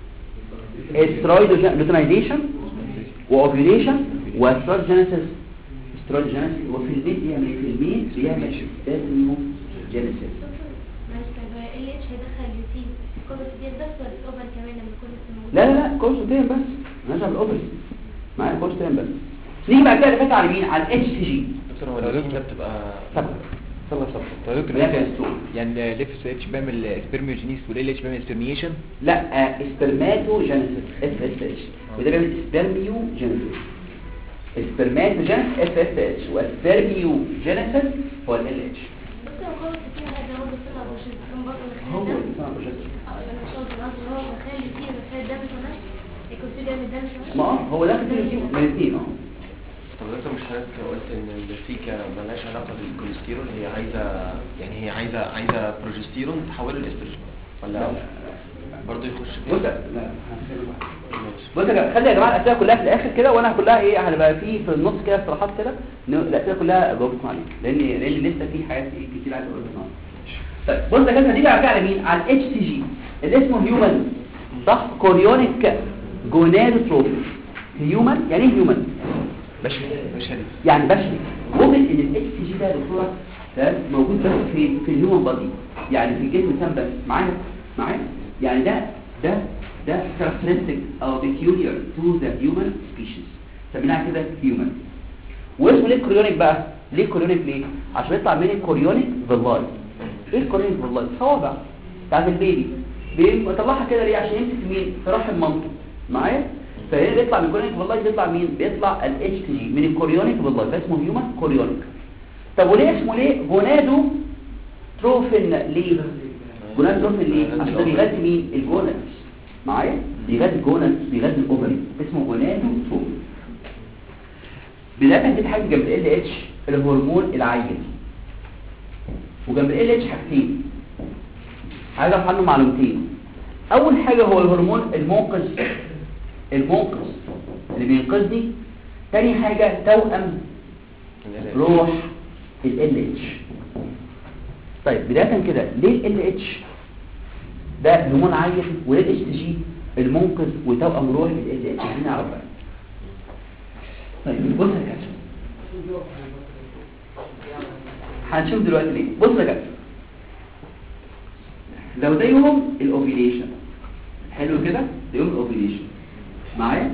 استرويدوجينيزيشن واوفيليشن واسترويدوجينيسيس استرويدوجينيسيس وفي البيت بيعمل ايه في البيت بيعمل استرويدوجينيسيس معلش طيب ال اتش هيدخل اليوتين كوبرتين بس ولا الاوفر كمان لما يكون لسه موجود لا لا لا كورسوتين بس مالهاش على الاوبري معايا كورسوتين بس نيجي بعد كده نفكر على مين على الاتش سي جي دكتور هو الريتم ده بتبقى طب صلى صلى طيب دكتور بيعمل إيه؟ ستروك. يعني ليف اتش بيعمل سبرميوجينيس والال اتش بيعمل سبرميشن لا سبرماتوجينيسيس اف اس اتش وده بيعمل سبرميوجينيسيس سبرماتوجينيسيس اف اس اتش والسبرميوجينيسيس هو ال اتش بس هو كوبرتين هذا هو بيطلع بروجسترون برضه هو من اللي خلال بيصنع الدم بروجسترون. اه لما شغل النهارده هو مخلي اليوتين مخلي الدم كمان الكورتين بيعمل دم كمان ما آه، هو ده كتير من الاثنين اه طب دكتور مش حضرتك قلت ان السيكا ملهاش علاقه بالكوليسترول هي عايزه يعني هي عايزه عايزه بروجستيرون تحوله لاستروجين ولا برضه يخش فيه بص لا لا، هنتكلم واحد. ماشي. بص يا جماعه خلي يا جماعه الاسئله كلها في الاخر كده وانا كلها ايه هنبقى في في النص كده استراحات كده ن- الاسئله كلها جاوبتكم عليها لان لان لسه في حاجات إيه كتير عايز اقول لكم طيب بص يا جماعه دي بقى على مين على الاتش سي جي اللي اسمه هيومن صح كوريونيك جونادوتروفي هيومن يعني ايه هيومن بشري بشري يعني بشري ممكن ان الاتش سي جي ده يا دكتوره تمام موجود بس في في الهيومن بادي يعني في الجسم الانسان بس معايا معايا يعني ده ده ده characteristic او peculiar to the human species سميناها كده human واسمه ليه كوريونيك بقى ليه كوريونيك ليه عشان يطلع من الكوريونيك فيلاي ايه الكوريونيك فيلاي صوابع بتاعت البيبي بيطلعها كده ليه عشان يمسك مين في رحم مامته معايا فهنا بيطلع من الكوريونيك فيلاي بيطلع مين بيطلع الاتش تي جي من الكوريونيك فيلاي فاسمه هيومن كوريونيك طب وليه اسمه ليه جونادو تروفين ليه جونادو تروفين ليه عشان ده بيغذي مين الجونادز معايا بيغذي الجونادز بيغذي الاوفري اسمه جونادو تروفين بدايه دي حاجه جنب ال اتش الهرمون العيل وجنب ال اتش حاجتين عايز اعرف عنه معلومتين اول حاجه هو الهرمون المنقذ المنقذ اللي بينقذني تاني حاجه توأم روح ال اتش طيب بدايه كده ليه ال اتش ده هرمون عيل وليه ال اتش جي المنقذ وتوأم روح ال اتش عايزين نعرف بقى طيب بص يا كابتن هنشوف دلوقتي ليه بص يا كابتن لو ده يوم الاوفيليشن حلو كده ده يوم الاوفيليشن معايا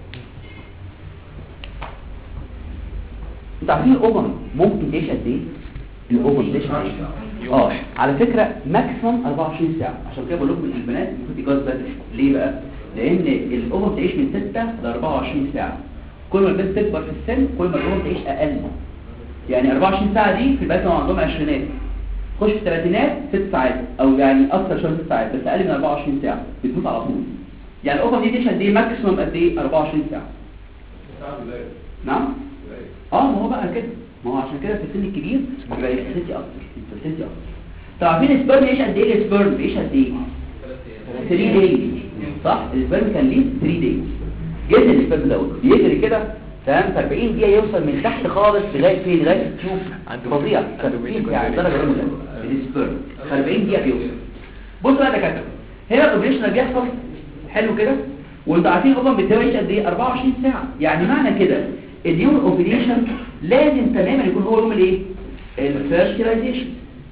انتوا عارفين الاوفم ممكن تعيش قد ايه الاوفم تعيش قد ايه اه على فكره ماكسيموم 24 ساعه عشان كده بقول لكم البنات المفروض يتجوز بدري ليه بقى لان الاوفم تعيش من 6 ل 24 ساعه كل ما البنت تكبر في السن كل ما الاوفم تعيش اقل يعني 24 ساعه دي في البنات اللي عندهم عشرينات خش في الثلاثينات 6 ساعات او يعني اكثر شويه 6 ساعات بس اقل من 24 ساعه بتموت على طول يعني الاوفم دي تعيش قد ايه ماكسيموم قد ايه 24 ساعه نعم اه ما هو بقى كده ما هو عشان كده في السن الكبير بيبقى الفاسيتي اكتر الفاسيتي اكتر طب عارفين السبرم يعيش قد ايه السبرم بيعيش قد ايه 3 دايز صح السبرم كان ليه 3 دايز جدا السبرم دوت بيجري كده تمام في 40 دقيقه يوصل من تحت خالص لغايه فين لغايه التيوب عنده- فظيع عنده تركيز بيتك يعني ولا درجه اولى السبرم في 40 دقيقه بيوصل بص بقى يا دكاتره هنا الاوبريشن بيحصل حلو كده وانتوا عارفين الاوبن بتعيش قد ايه 24 ساعه يعني معنى كده ان يوم الاوبريشن لازم تماما يكون هو يوم الايه الفيرتيلايزيشن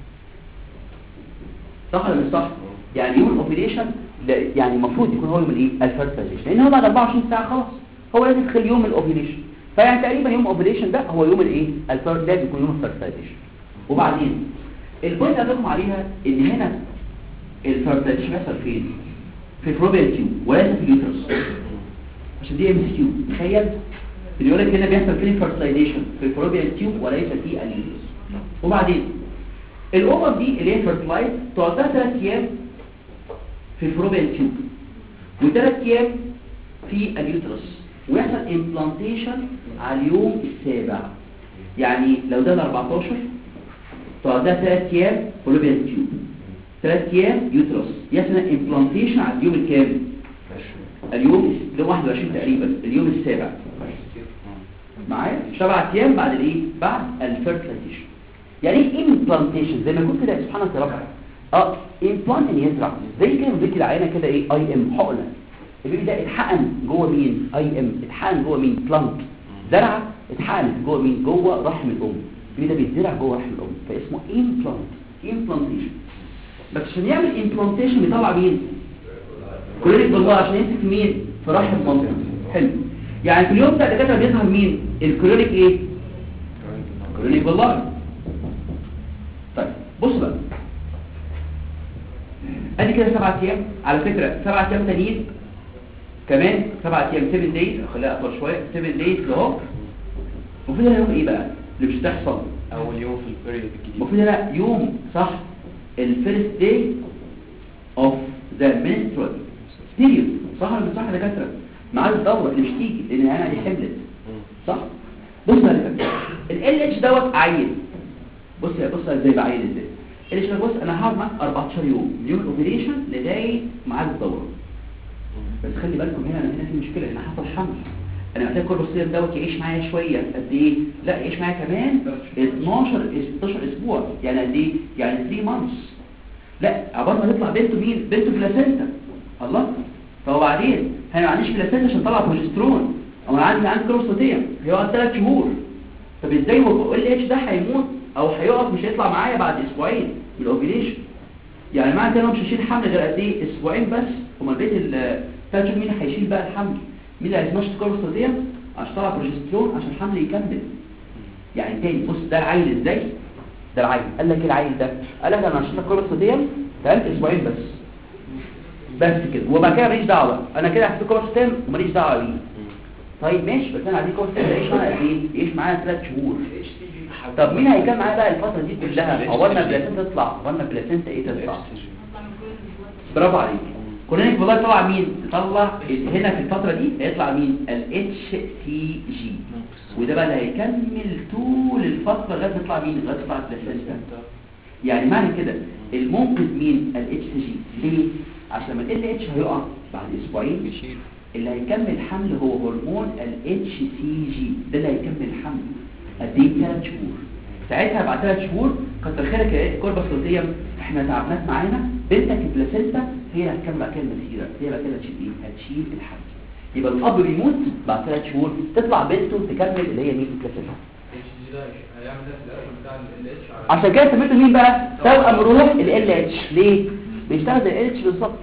صح ولا مش صح يعني يوم الاوبريشن لا- يعني المفروض يكون هو يوم الايه الفيرتيلايزيشن لان هو بعد 24 ساعه خلاص هو لازم يدخل يوم الاوبريشن فيعني تقريبا يوم الاوبريشن ده هو يوم الايه الفير لازم يكون يوم الفيرتيلايزيشن وبعدين البوينت اللي هتكلم عليها ان هنا الفيرتيلايزيشن بيحصل فين في البروبيال تيوب وليس في اليوترس عشان دي ام اس كيو تخيل بيقول لك هنا بيحصل فين الفيرتيلايزيشن في البروبيال تيوب وليس في اليوترس وبعدين الاوفر دي اللي هي فيرتلايز تقعد لها 3 ايام في البروبيال تيوب وثلاث ايام في اليوترس ويحصل امبلانتيشن على اليوم السابع يعني لو ده ال 14 تقعد لها 3 ايام فولوبيان تيوب ثلاث ايام يوترس يحصل امبلانتيشن على اليوم الكام اليوم اليوم 21 تقريبا اليوم السابع معايا سبعة ايام بعد الايه بعد الفيرتلايزيشن يعني ايه امبلانتيشن زي ما يكون كده سبحان الله ربع اه امبلانت ان يزرع زي كده بيجي العينه كده ايه اي ام حقنه البيبي ده اتحقن جوه مين اي ام اتحقن جوه مين بلانت زرعه اتحقنت جوه مين جوه رحم الام البيبي ده بيتزرع جوه رحم الام فاسمه امبلانت امبلانتيشن بس عشان يعمل امبلانتيشن بيطلع مين كلوريك بالله عشان يمسك مين في رحم مامته حلو يعني في اليوم ده الدكاتره بيظهر مين الكلوريك ايه كلوريك بالله طيب بص بقى ادي كده سبعة ايام على فكرة سبعة ايام تانيين كمان سبعة ايام 7 دايز خليها اطول شوية 7 دايز اهو المفروض هنا يوم ايه بقى اللي مش تحصل اول يوم في البريود الجديد المفروض هنا يوم صح الفيرست داي اوف ذا menstrual period صح ولا مش صح يا دكاتره ميعاد الدوره اللي مش تيجي لان انا دي حملت صح بص يا دكاتره ال اتش دوت عيل بص يا بص ازاي بعيل ازاي ال اتش بص انا هقعد معاك 14 يوم من يوم الاوبريشن لغايه ميعاد الدوره بس خلي بالكم هنا هنا في مشكله هنا حصل حمل انا محتاج كل بصير دوت يعيش معايا شويه قد ايه لا يعيش معايا كمان 12 16 اسبوع يعني قد ايه يعني 3 مانثs لا عبال ما تطلع بنته مين بنته بلاسنتا الله طب وبعدين انا ما عنديش بلاسنتا عشان اطلع بروجسترون او انا عندي عندي كروستاتيم هيقعد 3 شهور طب ازاي هو ال اتش ده هيموت او هيقف مش هيطلع معايا بعد اسبوعين من الاوبريشن يعني معنى كده إن هو مش هيشيل حمل غير قد ايه اسبوعين بس امال بقيه الثلاث شهور مين هيشيل بقى الحمل مين اللي هيسمش كروستاتيم عشان طلع بروجسترون عشان الحمل يكمل يعني تاني بص ده العيل ازاي ده العيل قال لك ايه العيل ده قال لك انا هشيل كروستاتيم ثلاث اسبوعين بس بس كده وبعد كده ماليش دعوه انا كده هحط كروستاتيم وماليش دعوه بيه طيب ماشي بس انا عايز كروستاتيم يعيش معايا قد ايه يعيش معايا ثلاث شهور طب مين هيكمل معايا بقى الفتره دي كلها عقبالنا بلاسنتا تطلع عقبالنا بلاسنتا ايه تطلع برافو عليك كلنا والله طلع مين طلع هنا في الفترة دي هيطلع مين ال HCG وده بقى اللي هيكمل طول الفترة لغاية يطلع مين لغاية يطلع البلاسنتا يعني معنى كده المنقذ مين ال HCG ليه عشان لما ال H هيقع بعد اسبوعين بيشيل اللي هيكمل حمل هو هرمون ال HCG ده اللي هيكمل حمل قد ايه ثلاث شهور ساعتها بعد ثلاث شهور كتر خيرك يا كوربا صوتية احنا تعبناك معانا بنتك البلاسنتا هي اللي هتكمل بقى كده المسيرة هي بقى كده هتشيل ايه هتشيل الحمل يبقى الاب بيموت بعد ثلاث شهور تطلع بنته تكمل اللي هي مين البلاسنتا اتش دي ده هيعمل نفس الاكشن بتاع ال اتش على عشان كده سميته مين بقى توأم روح ال اتش ليه بيشتغل زي ال اتش بالظبط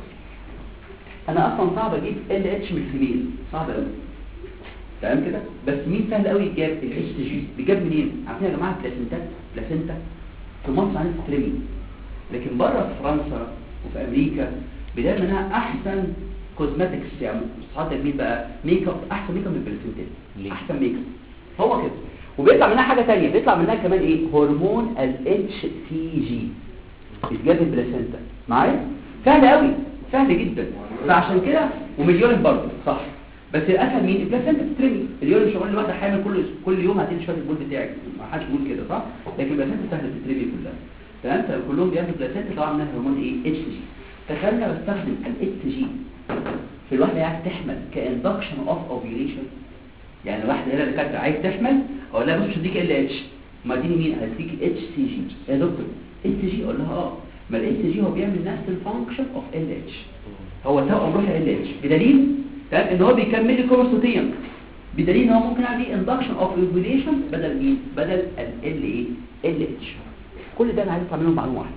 انا اصلا صعب اجيب ال اتش من الفيميل صعب قوي تمام كده بس مين سهل قوي يجاب ال اتش جي بيجاب منين عارفين يا جماعه بلاسنتا بلاسنتا في مصر عندنا تترمي لكن بره في فرنسا وفي امريكا بيلاقي منها احسن كوزماتكس يعني مستحضر تجميل بقى ميك اب احسن ميك اب من البلاسنتا احسن ميك اب هو كده وبيطلع منها حاجه ثانيه بيطلع منها كمان ايه هرمون ال اتش سي جي بيتجاب البلاسنتا معايا سهل قوي سهل جدا فعشان كده ومليون برضه صح بس الاسهل مين البلاسنتا بتترمي اليوم مش هقول لواحده حامل كل كل يوم هتدي شويه البول بتاعك ما حدش بيقول كده صح لكن البلاسنتا سهله بتترمي كلها تمام فكلهم بياخدوا بلاسنتا طبعا منها هرمون ايه اتش جي تخيل انا بستخدم الاتش جي في الواحده عايز تحمل كاندكشن اوف اوفيوليشن يعني واحده هنا دكاتره عايز تحمل اقول لها بص مش هديك ال اتش ما اديني مين هديك اتش سي جي يا دكتور اتش جي اقول لها اه ما الاتش جي هو بيعمل نفس الفانكشن اوف ال اتش هو توأم روح ال اتش بدليل تمام ان هو بيكمل لي كروستاتيم بدليل ان هو ممكن يعمل لي اندكشن اوف اوفيوليشن بدل مين بدل ال ال ايه ال اتش كل ده انا عايز اطلع منهم معلومه واحده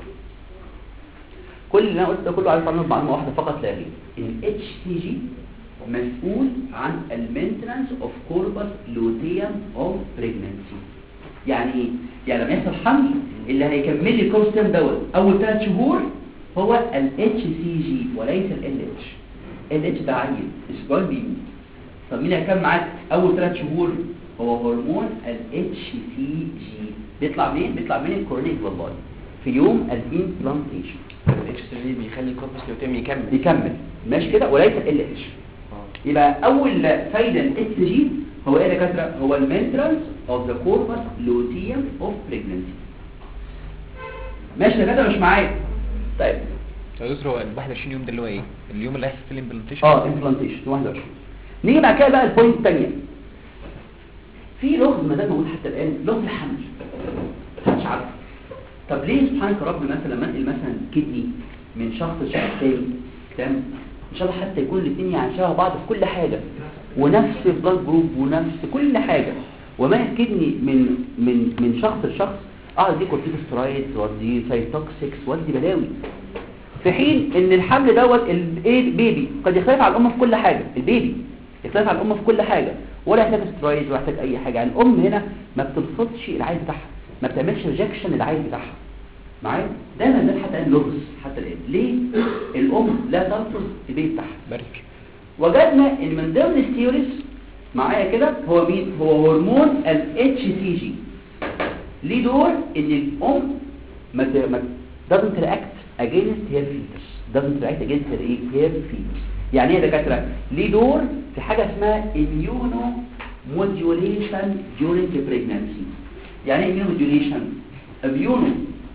كل اللي انا قلته ده كله عايز اطلع منهم معلومه واحده فقط لا غير ان اتش سي جي مسؤول عن المينتنانس اوف كوربس لوتيوم اوف بريجنانسي يعني ايه يعني لما يحصل حمل اللي هيكمل لي الكورستيم دوت اول ثلاث شهور هو ال اتش سي جي وليس ال اتش ال اتش ده عيل اسبوعين بيموت طب مين هيكمل معاك اول ثلاث شهور هو هرمون ال اتش سي جي بيطلع منين بيطلع من الكورنيك والله في يوم الامبلانتيشن الاتش سي جي بيخلي الكوربس لوتيم يكمل بيكمل ماشي كده وليس ال اتش يبقى اول فايده الاتش جي هو ايه يا دكاتره هو المينترانس اوف ذا كوربس لوتيوم اوف بريجنانسي ماشي يا دكاتره مش معايا طيب يا دكتور هو ال 21 يوم ده اللي هو ايه اليوم اللي هيحصل فيه الامبلانتيشن اه امبلانتيشن 21 نيجي بعد كده بقى البوينت الثانيه في لغز ما زال موجود حتى الان لغز الحمل محدش عارفه طب ليه سبحانك يا رب مثلا لما انقل مثلا كدني من شخص لشخص تاني تمام ان شاء الله حتى يكون الاثنين يعني شبه بعض في كل حاجه ونفس البلاد جروب ونفس كل حاجه وما الكدني من من من شخص لشخص اقعد ادي كورتيكوسترايد وادي سايتوكسكس وادي بلاوي في حين ان الحمل دوت البيبي قد يختلف عن الام في كل حاجه البيبي يختلف عن الام في كل حاجه ولا يحتاج سترويد ولا يحتاج اي حاجه يعني الام هنا ما بترفضش العيل بتاعها ما بتعملش ريجكشن للعيل بتاعها معايا ده ما زال حتى الان لغز حتى الان ليه الام لا ترفض البيبي بتاعها بارك وجدنا ان من ضمن الثيوريز معايا كده هو مين هو هرمون ال HCG ليه دور ان الام ما ت- ما doesn't react against her fetus doesn't react against her ايه her fetus يعني ايه يا دكاتره ليه دور في حاجه اسمها immunomodulation during pregnancy يعني ايه immunomodulation immuno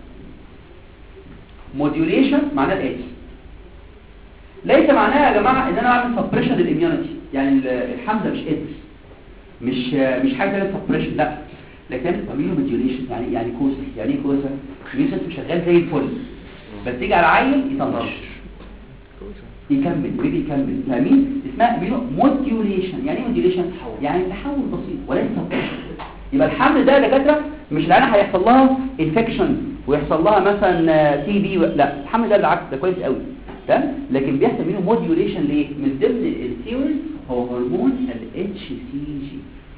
modulation معناه ايه ليس معناها يا جماعه ان انا اعمل سبريشن للاميونيتي يعني ال- الحمزه مش ايدز مش مش حاجه تعمل سبريشن لا لكن تعمل اميونو موديوليشن يعني يعني كوسه يعني ايه كوسه الاميون سيستم شغال زي الفل بس تيجي على عيل يطنش يكمل بيبي يكمل فاهمين اسمها اميونو موديوليشن يعني ايه موديوليشن يعني تحول بسيط وليس سبريشن يبقى الحمل ده يا دكاتره مش العينه هيحصل لها انفكشن ويحصل لها مثلا تي بي لا الحمل ده بالعكس ده كويس قوي تمام لكن بيحصل منه موديوليشن ليه من ضمن الثيوريز هو هرمون ال HCG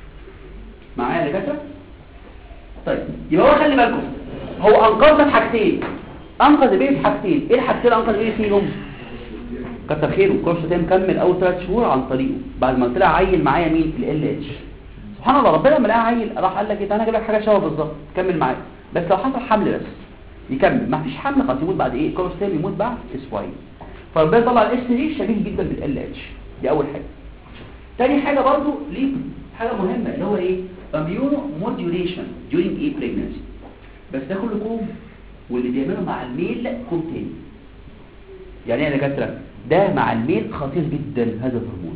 معايا يا دكاتره طيب يبقى هو خلي بالكم هو انقذ في حاجتين انقذ البيبي في حاجتين ايه الحاجتين اللي انقذ البيبي فيهم كتر خيره الكورس ده مكمل اول ثلاث شهور عن طريقه بعد ما طلع عيل معايا مين ال اتش سبحان الله ربنا لما لقى عيل راح قال لك ايه انا هجيب لك حاجه شبه بالظبط كمل معايا بس لو حصل حمل بس يكمل ما فيش حمل خلاص يموت بعد ايه الكورس ده يموت بعد اسبوعين فربنا طلع الاس دي شبيه جدا بالال اتش دي اول حاجه تاني حاجه برضو ليه حاجه مهمه اللي هو ايه اميونو موديوليشن during ايه pregnancy بس ده كله كوم واللي بيعمله مع الميل كوم تاني يعني ايه يا دكاتره ده مع الميل خطير جدا هذا الهرمون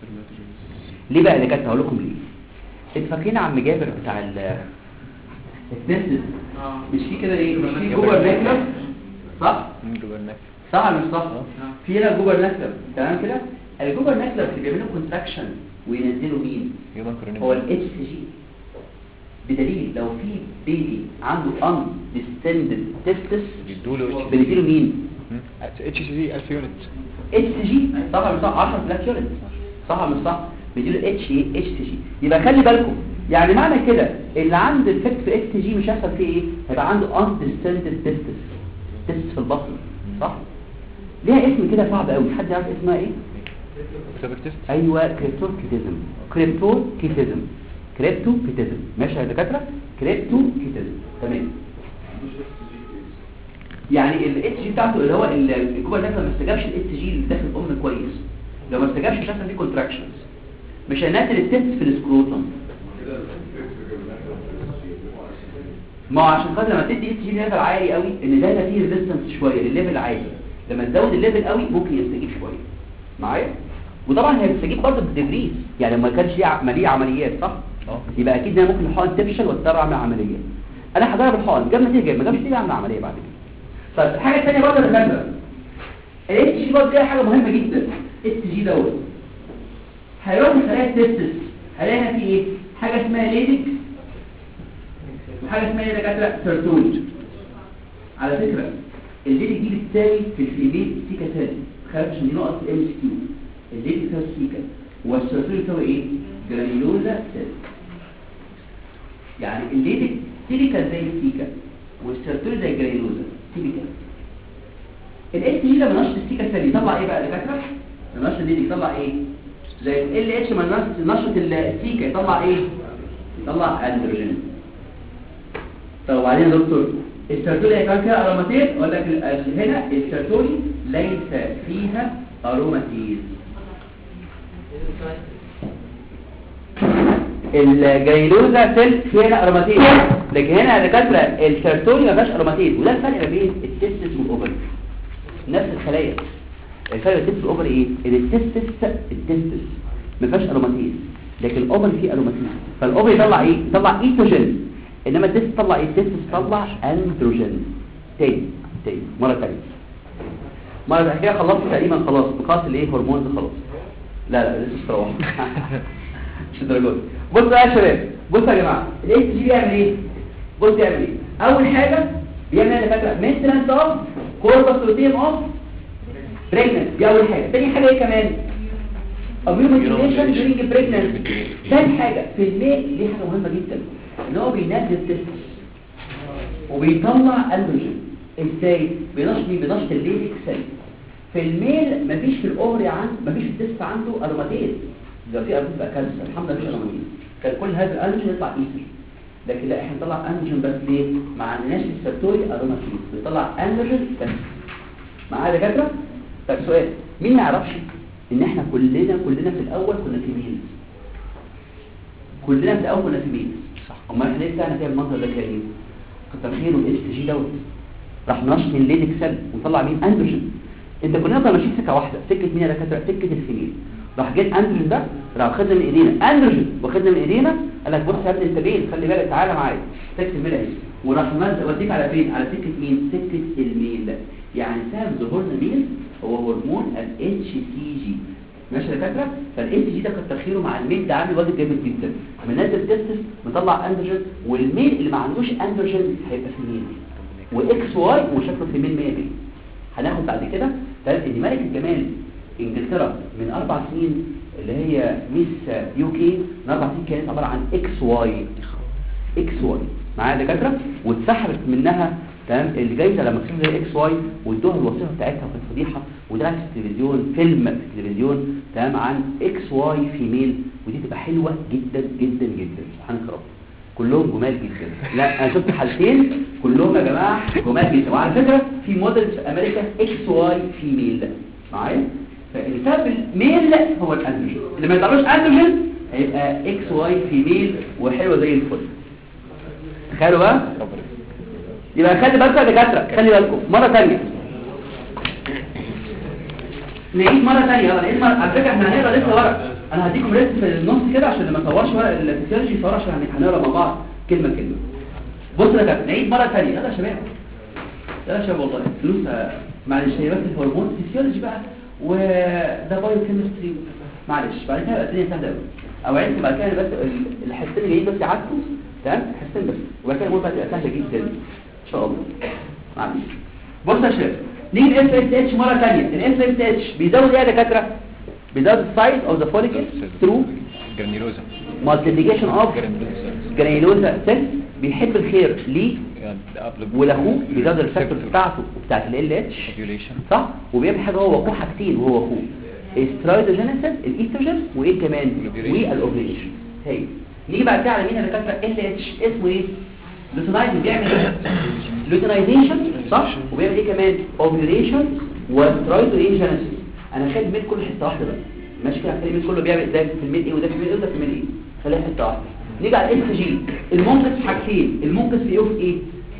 ليه بقى يا دكاتره هقول لكم ليه انتوا فاكرين عم جابر بتاع ال التستس مش في كده ايه مش في جوه النكله صح من جوبرناك صح ولا مش صح في هنا جوبر نكلب تمام كده الجوبر نكلب اللي بيعملوا كونتراكشن وينزلوا مين يوم كوروني هو الاتش سي جي بدليل لو في بيبي عنده ان ديستندد تستس بيدوا له بنديله مين اتش سي جي 1000 يونت اتش سي جي صح ولا مش صح 10 بلاك يونت صح ولا مش صح بيديله اتش اي اتش سي جي يبقى خلي بالكم يعني معنى كده اللي عنده الفكت في اتش سي جي مش هيحصل فيه ايه هيبقى عنده ان ديستندد تستس تستس في البطن صح ليها اسم كده صعب قوي حد يعرف اسمها ايه سبك تيست ايوه كريبتوركيتيزم كريبتوركيتيزم كريبتوكيتيزم ماشي يا دكاتره كريبتوكيتيزم تمام يعني الاتش جي بتاعته اللي هو ال- الجوبر ده ما استجابش الاتش جي اللي داخل الام كويس لو ما استجابش مش هيحصل فيه كونتراكشنز مش هينزل التست في السكروتم ما هو عشان خاطر لما تدي اتش جي ليفل عالي قوي ان ده هنا فيه ريزيستنس شويه للليفل العالي لما تزود الليفل قوي ممكن يستجيب شويه معايا وطبعا هي بتستجيب برضه بالدبريز يعني لما كانش ليه ع- ماليه عمليات صح اه يبقى اكيد ده ممكن الحقن تفشل واضطر اعمل عمليه انا هجرب الحقن جاب نتيجه ما جابش نتيجه اعمل عمليه بعد كده طيب الحاجه الثانيه برضه الريمبر الاتش جي برضه دي حاجه مهمه جدا اتش جي دوت هيروح لخلايا التستس هلاقيها في ايه حاجه اسمها ليدك وحاجه اسمها ايه يا دكاتره سيرتويد على فكره الليدك دي بتساوي في الفيميل سيكا سيل خلاص عشان دي نقط الام اس كيو الليدك بتساوي سيكا والسيرتويد بتساوي ايه جرانيولوزا سيل يعني الليدك سيليكا زي السيكا والسيرتويد زي الجرانيولوزا سيليكا الاس جي لما نشط السيكا سيل يطلع ايه بقى يا دكاتره لما نشط الليدك يطلع ايه زي ال اتش لما نشط- نشط السيكا يطلع ايه يطلع اندروجين طب وبعدين يا دكتور السيرتولي هي كمان فيها اروماتيز اقول لك ال- ال- هنا السيرتولي ليس فيها اروماتيز الجيلوزا سيل فيها هنا اروماتيز لكن هنا يا دكاتره السيرتوني ما فيهاش اروماتيز وده الفرق ما بين التستس والاوفري نفس الخلايا الفرق بين التستس والاوفري ايه ان التستس التستس ما فيهاش اروماتيز لكن الاوفري فيه اروماتيز فالاوفري يطلع ايه يطلع ايتروجين انما التستس يطلع ايه التستس يطلع اندروجين تاني تاني مره ثانيه مره ثانيه كده خلصت تقريبا خلاص نقاط الايه هرمونز خلاص لا لا لسه مش روح مش الدرجات بصوا بقى يا شباب بصوا يا جماعه الاس جي بيعمل ايه بص بيعمل ايه اول حاجه بيعمل ايه يا فاكره مينتنس اوف كوربس روتين اوف بريجننت دي اول حاجه تاني حاجه ايه كمان اميونيزيشن دورينج بريجننت تاني حاجه في الميل دي حاجه مهمه جدا ان هو بينزل تستس وبيطلع اندروجين ازاي بينشط مين بينشط الليدك سيل في الميل مفيش في الاوفري عند مفيش في التست عنده اروماتيز لو في اروماتيز بقى كانسر الحمد لله مفيش اروماتيز كان كل هذا الانجين يطلع ايثري لكن لا احنا نطلع انجين بس ليه ما عندناش السيرتوري اروماتيز بيطلع انجين بس معايا يا دكاتره طب سؤال مين ما يعرفش ان احنا كلنا كلنا في الاول كنا في ميل كلنا في الاول كنا في ميل صح امال احنا ليه بتاعنا كده المنظر ده كده ايه كتر خيره الاس جي دوت راح نشط الليدك سيل وطلع مين اندروجين انت كلنا كنا ماشيين سكه واحده سكه مين يا دكاتره سكه الفيميل راح جيت اندروجين ده راح خدنا من ايدينا اندروجين واخدنا من ايدينا قال لك بص يا ابني انت مين خلي بالك تعالى معايا سكه الميل اهي وراح مز- وديك على فين على سكه مين سكه الميل يعني سبب ظهور الميل هو هرمون الاتش سي جي ماشي يا دكاتره فالاتش جي ده كتر خيره مع الميل ده عامل واجب جامد جدا منزل تستس مطلع اندروجين والميل اللي ما عندوش اندروجين هيبقى في ميل واكس واي وشكله في ميل 100 هناخد بعد كده تمام ان ملكه جمال انجلترا من اربع سنين اللي هي ميس يو كي من اربع سنين كانت عباره عن اكس واي اكس واي معايا دكاتره واتسحبت منها تمام الجايزه لما كسبت زي اكس واي وادوها الوظيفه بتاعتها وكانت فضيحه وطلعت في التلفزيون فيلم في التلفزيون تمام عن اكس واي فيميل ودي تبقى حلوه جدا جدا جدا سبحانك رب كلهم جمال جدا لا انا شفت حالتين كلهم يا جماعه جمال جدا وعلى فكره في موديل في امريكا اكس واي فيميل معايا فالسبب الميل هو الاندروجين اللي ما يطلعوش اندروجين هيبقى اكس واي فيميل وحلوه زي الفل تخيلوا بقى يبقى خلي بالكم يا دكاتره خلي بالكم مره ثانيه نعيد مره ثانيه يلا نعيد مرة. على فكره احنا هنقرا لسه ورق انا هديكم ريست في النص كده عشان لما اصورش ورق الفسيولوجي صور عشان هنقرا مع بعض كلمه كلمه بصوا يا دكاتره نعيد مره ثانيه يلا يا شباب يلا يا شباب والله فلوس آه، معلش هي بس الهرمون فسيولوجي بقى وده بايو كيمستري معلش بعد كده الدنيا سهله قوي او عرفت بعد كده بس ال- الحصتين اللي جايين بس يعدوا تمام حصتين بس وبعد كده الامور بقى تبقى سهله جدا ان شاء الله معلش بص يا شباب نيجي الاس اس اتش مره ثانيه الاس اس اتش بيزود ايه يا دكاتره بيزود السايز اوف ذا فوليكل ثرو جرانيولوزا مالتيبليكيشن اوف جرانيولوزا جرانيولوزا سيل بيحب الخير ليه يعني قبل ولاخوه بيزود الريسبتور بتاعته وبتاعت ال اتش ovulation صح وبيعمل حاجه هو واخوه حاجتين وهو واخوه استرويدوجينيسيس الايستروجين وايه كمان Ovulation. والاوفيليشن هي نيجي بعد كده على مين يا دكاتره ال اتش اسمه ايه لوتينايزنج بيعمل ايه لوتينايزيشن صح وبيعمل ايه كمان اوفيليشن واسترويدوجينيسيس انا خد من كل حته واحده بس ماشي كده خلي من كله بيعمل ده في الميل ايه وده في الميل ايه وده في الميل ايه خليها حته واحده نيجي على الاس جي المنقذ في حاجتين المنقذ في ايه وفي ايه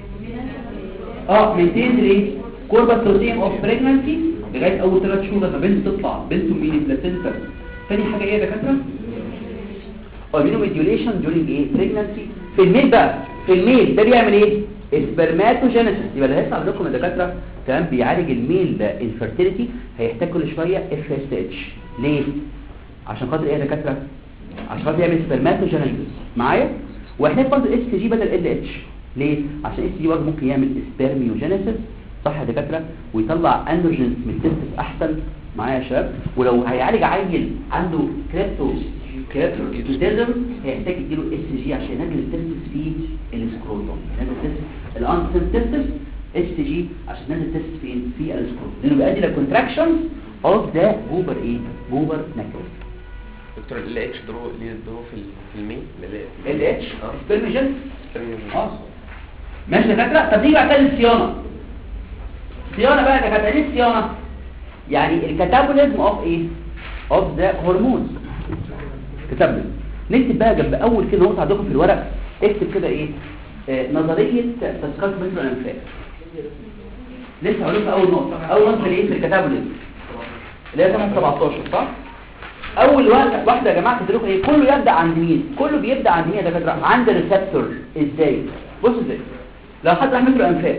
اه مينتين الايه كوربا بروتين اوف بريجنانسي لغايه اول ثلاث شهور لما بنت تطلع بنت مين البلاسينتا ثاني حاجه ايه يا دكاتره امينو ميديوليشن دورينج ايه بريجنانسي في الميل بقى في الميل ده بيعمل ايه سبرماتوجينيسيس يبقى اللي هيطلع لكم يا دكاتره تمام بيعالج الميل ده انفيرتيليتي هيحتاج كل شويه اف اس اتش ليه عشان خاطر ايه يا دكاتره عشان خاطر يعمل سبرماتوجينيسيس معايا ويحتاج برضه اس جي بدل ال اتش ليه عشان اس جي برضه ممكن يعمل سبرميوجينيسيس صح يا دكاتره ويطلع اندروجينز من التستس احسن معايا يا شباب ولو هيعالج عيل عنده كريبتو كريبتوزيزم هيحتاج يديله اس جي عشان ينزل التستس في السكروتوم ينزل التستس الانسن تستس اس جي عشان ينزل التستس فين في السكروتوم لانه بيؤدي لكونتراكشنز اوف ذا بوبر ايه بوبر نكر دكتور ال اتش درو ليه درو في ال- في المين ال اتش اه سبرميجن Spermiogenesis. اه ماشي يا دكاتره طب نيجي بعد كده للصيانه صيانه بقى يا دكاتره ايه الصيانه يعني الكاتابوليزم اوف ايه اوف ذا هرمونز كتابوليزم نكتب بقى جنب اول كده نقطه عندكم في الورق اكتب كده ايه آه، نظريه تذكره مثل الانفاق لسه هقول لكم اول نقطه اول نقطه اللي ايه في الكتابوليزم اللي هي 17 صح اول واحده واحده يا جماعه تدركوا ايه كله يبدا عند مين كله بيبدا عند مين يا دكاتره عند الريسبتور ازاي بص ازاي لو حد راح مثل الانفاق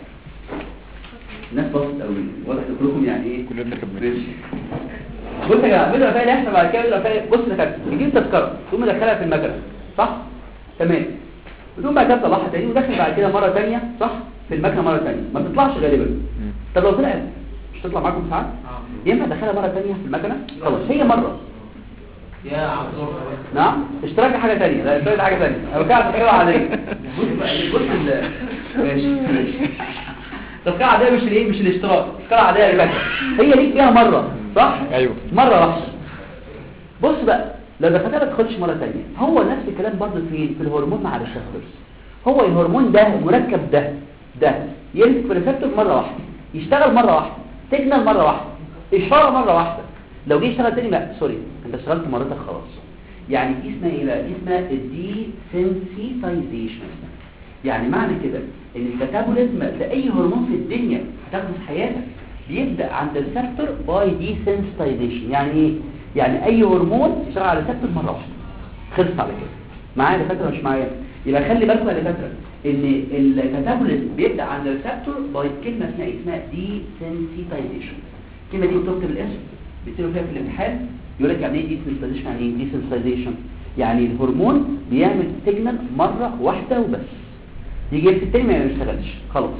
الناس بصت قوي واضح إن كلكم يعني ايه كلنا بنركب مريض بص يا جماعه بدل الرفاهيه اللي هيحصل بعد كده بدل الرفاهيه بص يا كابتن تجيب تذكره تقوم مدخلها في المكنه صح تمام بتقوم بعد كده تطلعها تاني ودخل بعد كده مره ثانيه صح في المكنه مره ثانيه ما بتطلعش غالبا طب لو طلعت مش تطلع معاكم ساعات ينفع تدخلها مره ثانيه في المكنه خلاص هي مره يا عبد الله نعم اشتراك حاجه ثانيه لا اشتراك حاجه ثانيه انا بتكلم عن تذكره عاديه بص بقى بص ال- ماشي ماشي تذكره عاديه مش الايه مش الاشتراك تذكره عاديه يا جماعه هي ليك فيها مره صح ايوه مرة واحدة بص بقى لو دخلتها ما تدخلش مرة تانية هو نفس الكلام برضه في في الهرمون مع الريسبتورز هو الهرمون ده مركب ده ده يمسك في الريسبتور مرة واحدة يشتغل مرة واحدة سيجنال مرة واحدة إشارة مرة واحدة لو جه يشتغل تاني لا سوري انت اشتغلت مرتك خلاص يعني دي اسمها ايه بقى دي اسمها الديسنسيتايزيشن يعني معنى كده ان الكاتابوليزم لاي هرمون في الدنيا هتاخده في حياتك بيبدا عند الريسبتور باي ديسنسيتايزيشن يعني ايه يعني اي هرمون يشتغل على الريسبتور مره واحده خلص على كده معايا يا دكاتره مش معايا يبقى خلي بالكم يا دكاتره ان الكاتابوليزم بيبدا عند الريسبتور باي كلمه اسمها إيه؟ اسمها ديسنسيتايزيشن الكلمه دي بتكتب الاسم بيصيروا فيها في الامتحان يقول لك يعني ايه ديسنسيتايزيشن يعني ايه ديسنسيتايزيشن يعني الهرمون بيعمل سيجنال مره واحده وبس يجي في التاني ما يشتغلش خلاص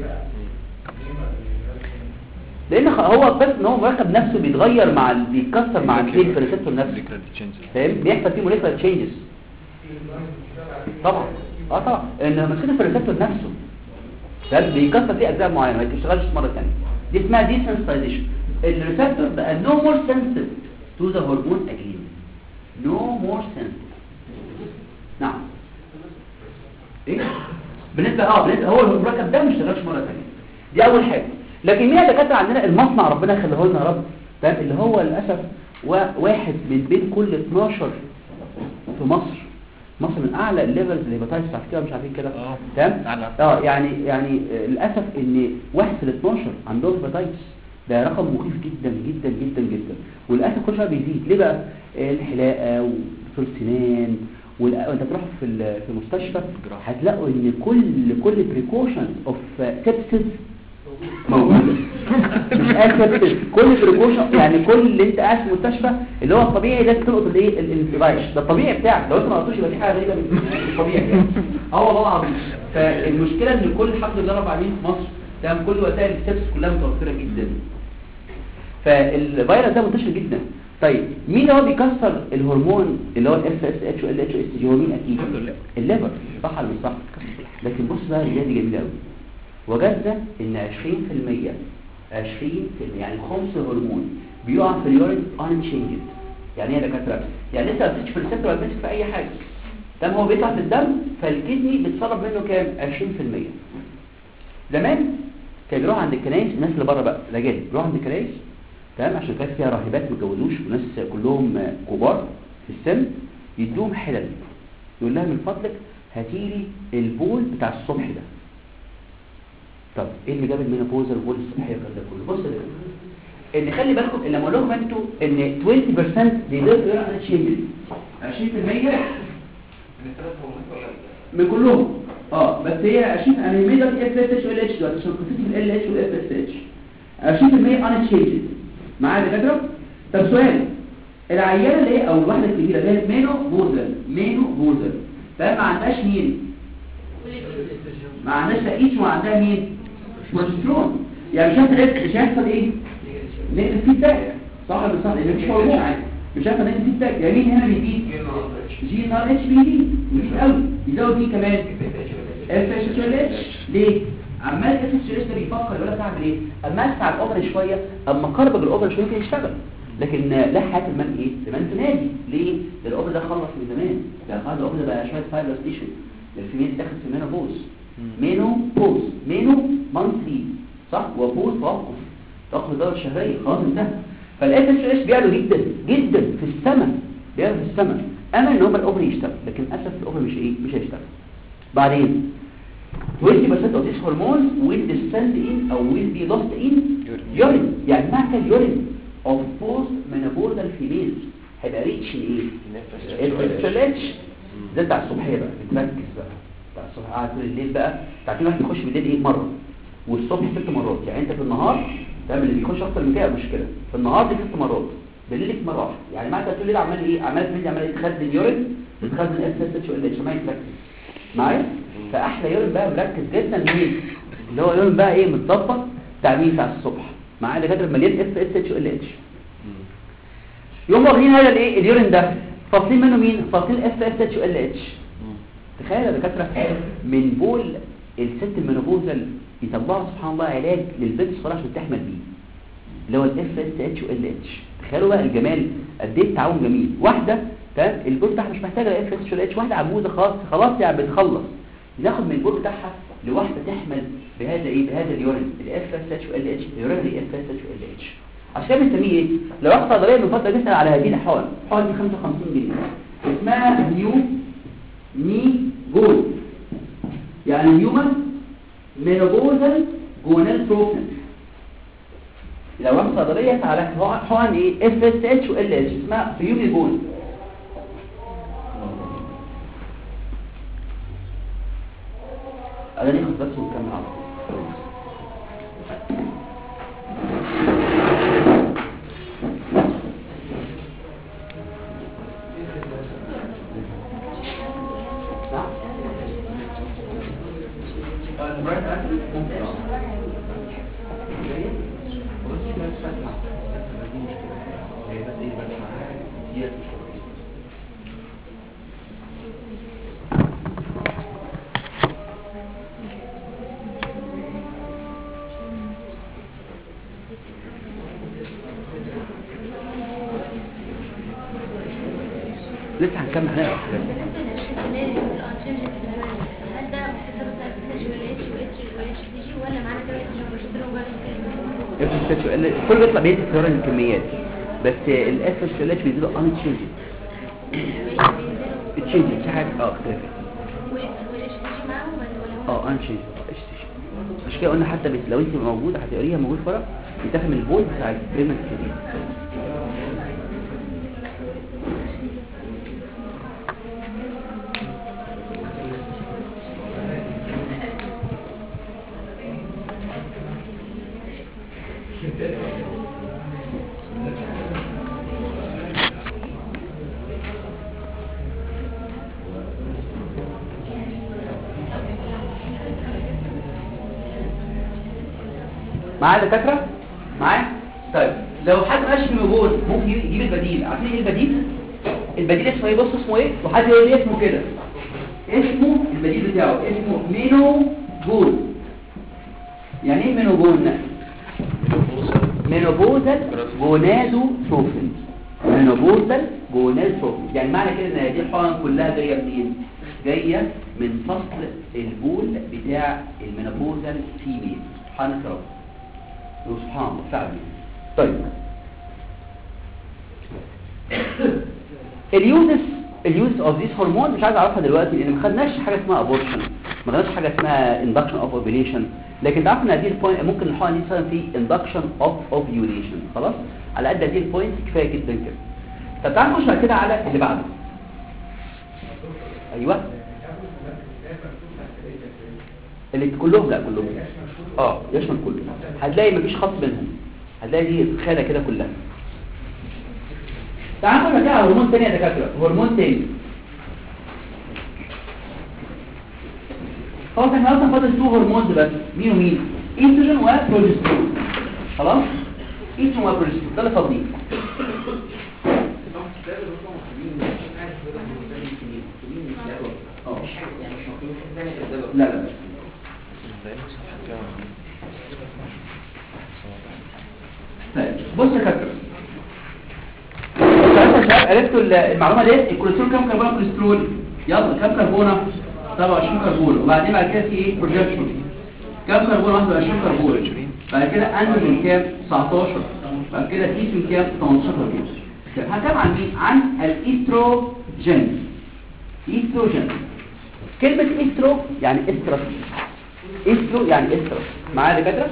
لان خ- هو الطفل ان هو مركب نفسه بيتغير مع ال- بيتكسر مع الجين في الريسبتور نفسه ذكرى تشينج فاهم بيحصل فيه موليكولار تشينجز طبعا اه طبعا ان مشكله في الريسبتور نفسه فاهم بيكسر فيه اجزاء معينه ما يشتغلش مره ثانيه دي اسمها ديسنسيتايزيشن الريسبتور بقى نو مور سنسيتيف تو ذا هرمون اجين نو مور سنسيتيف نعم ايه بالنسبه اه بالنسبه هو المركب ده ما اشتغلش مره ثانيه دي اول حاجه لكن مين اللي دكاتره عندنا المصنع ربنا يخليه لنا يا رب فاهم اللي هو للاسف وا- واحد من بين كل 12 في مصر مصر من اعلى الليفلز الهيباتايتس بتاعت كده مش عارفين كده اه تمام أعلى. اه يعني يعني آه، للاسف ان واحد في ال 12 عندهم هيباتايتس ده رقم مخيف جدا جدا جدا جدا وللاسف كل شويه بيزيد ليه بقى آه، الحلاقه ودكتور السنان والأ- وانت تروح في ال- في المستشفى جراحة. هتلاقوا ان كل كل بريكوشنز اوف سيبسس موجوده مش اسبسس كل بريكوشن يعني كل اللي انت قاعد في المستشفى اللي هو الطبيعي لازم تلقط الايه ال- الفيروس ده الطبيعي بتاعك لو انت ما لقطوش يبقى في حاجه غريبه من الطبيعي يعني اه والله العظيم فالمشكله ان كل الحمد لله رب العالمين في مصر تمام كل وسائل السبس كلها متوفره جدا فالفيروس ده منتشر جدا طيب مين اللي هو بيكسر الهرمون اللي هو الاف اس اتش وال اتش اس جي هو مين اكيد الليفر صح ولا مش صح لكن بص بقى اللي دي جميله قوي وجدنا ان 20% 20% يعني خمس هرمون بيقع في اليورين unchanged يعني ايه يا دكاتره يعني لسه ما بتمسكش في الريسبتور ولا بتمسك في اي حاجه تمام هو بيطلع في الدم فالكدني بتصرف منه كام 20% زمان كان بيروح عند الكنايس الناس اللي بره بقى رجال بيروح عند الكنايس تمام عشان كانت فيها راهبات ما اتجوزوش وناس كلهم كبار في السن يدوهم حلل يقول لها من فضلك هاتيلي البول بتاع الصبح ده طب ايه اللي جاب المينوبوز والبول الصبحيه والكلام ده كله بص يا ان خلي بالكم ان لما اقول لكم انتوا ان 20% دي دول على تشينج 20% من كلهم اه بس هي 20 انا يهمني دلوقتي اف اس اتش وال اتش دلوقتي عشان قصتي في ال اتش والاف اس اتش 20% ان تشينج معايا يا دكاتره طب سؤال العيانه اللي هي او الواحده الكبيره اللي هي مينو بوزل مينو بوزل فما عندهاش مين ما عندهاش تأكيد وما عندها مين بروجسترون يعني مش هيحصل مش هيحصل ايه نقل فيدباك صح ولا صح لان مفيش هرمون مش هيحصل نقل فيدباك يعني مين هنا بيزيد جي نار اتش بي دي مش قوي يزود مين كمان اف اتش ال اتش ليه عمال اف اتش ال ده بيفكر يقول لك اعمل ايه اما اسمع الاوفر شويه اما قرب الاوفر شويه يمكن يشتغل لكن لا حياه المن ايه لمن تنادي ليه ده الاوفر ده خلص من زمان ده خلاص الاوفر ده بقى شويه فايبرس تيشو الفيميل داخل في مينو بوز مينو بوز مينو مانثلي صح وبوز توقف توقف الدوره الشهريه خلاص انتهى فالاف اتش اس بيعلوا جدا جدا في السماء بيعلوا في السماء اما ان هم الاوفر يشتغل لكن للاسف الاوفر مش ايه مش هيشتغل بعدين 20% of these hormones will descend in او will be lost in urine يعني معنى اليورين of post menopausal females هيبقى ريتش ايه الاتش ده بتاع الصبحيه بقى بتركز بقى بتاع الصبح قاعد طول الليل بقى تعرفين واحد بيخش بالليل ايه مره والصبح ست مرات يعني انت في النهار تعمل اللي بيخش اكتر من كده مشكله في النهار دي ست مرات بالليل دي مره واحده يعني معنى طول الليل عمال ايه عمال تملي عمال يتخزن يورين يتخزن اس اس اتش ال اتش ما يتركز معايا فاحلى يورين بقى مركز جدا مين اللي هو يورين بقى ايه متظبط بتاع مين بتاع الصبح معايا دكاتره مليان اس اس اتش ال اتش يوم واخدين هذا الايه اليورين ده فاصلين منه مين فاصلين اف اس اتش ال اتش تخيل يا دكاتره من بول الست المينوبوزال يطلعوا سبحان الله علاج للبنت الصغيره عشان تحمل بيه اللي هو الاف اس اتش وال اتش تخيلوا بقى الجمال قد ايه التعاون جميل واحده تمام البول بتاعها مش محتاجه الاف اس اتش وال اتش واحده عجوزه خلاص خلاص يعني بتخلص ناخد من البول بتاعها لواحده تحمل بهذا ايه بهذا اليورين الاف اس اتش وال اتش اليورين اف اس اتش وال اتش عشان كده بنسميه ايه لو واحد صيدليه من فتره بيسال على هذه الحقن الحقن دي 55 جنيه اسمها نيو ني جول يعني نيومن مينوبوزال جونال بروفن لو واحد صيدليه يسال على حقن ايه اف اس اتش وال اتش اسمها فيومي جول انا ناخد بس ونكمل على طول لسه هنكمل هنقرا حاجات بالنسبة للشيزولاري والانشنجن الزمان هل ده محتاج مثلا اس اتش ولا اتش واتش واتش تي جي ولا معانا كمان استروجين بروجسترون بس اف اس اتش ال كل بيطلع بيدي اختيار الكميات بس الاف اس اتش بيزيدوا ان تشينج تشينج في حاجه اه اختلفت والاتش تي جي معاهم ولا ولا هو اه ان تشينج مش كده قلنا حتى بس لو انت موجوده هتقريها موجود فرق يتاخد من البول بتاع البريمنت كده معايا دكاتره معايا طيب لو حد ماشي في مجهول ممكن يجيب البديل عارفين ايه البديل البديل اسمه ايه بص اسمه ايه وحد يقول لي اسمه كده اسمه البديل بتاعه اسمه مينو جول يعني ايه مينو جول مينوبوزال جونادو تروفين مينوبوزال جونادو تروفين يعني معنى كده ان هذه الحقن كلها جايه منين جايه من فصل البول بتاع المينوبوزال فيميل سبحانك يا رب سبحان الله فعلا طيب اليوزس اليوز اوف ذيس هرمون مش عايز اعرفها دلوقتي لان ما خدناش حاجه اسمها ابورشن ما خدناش حاجه اسمها اندكشن اوف اوفيليشن لكن تعرف ان هذه البوينت ممكن الحقن دي تستخدم في اندكشن اوف اوفيوليشن خلاص على قد هذه البوينت كفايه جدا كده طب تعال نخش بعد كده على اللي بعده ايوه اللي كلهم لا كلهم اه يشمل كله هتلاقي مفيش خط بينهم هتلاقي دي خانه كده كلها تعالوا نرجع على هرمون تاني يا دكاتره هرمون تاني خلاص احنا اصلا فاضل تو هرمونز بس مين ومين ايستروجين وبروجسترون خلاص ايستروجين وبروجسترون ده اللي فاضلين اه لا لا طيب بص يا كابتن ثلاثة شباب عرفتوا المعلومة دي الكوليسترول كام كربون كوليسترول يلا كام كربونة 27 كربون وبعدين بعد كده في ايه بروجكشن كام كربون 21 كربون بعد كده اندروجين كام 19 بعد كده تيسون كام 18 كربون طيب هنتكلم عن مين عن الايستروجين ايستروجين كلمة استرو يعني استرس استرو يعني استرس معايا يا دكاترة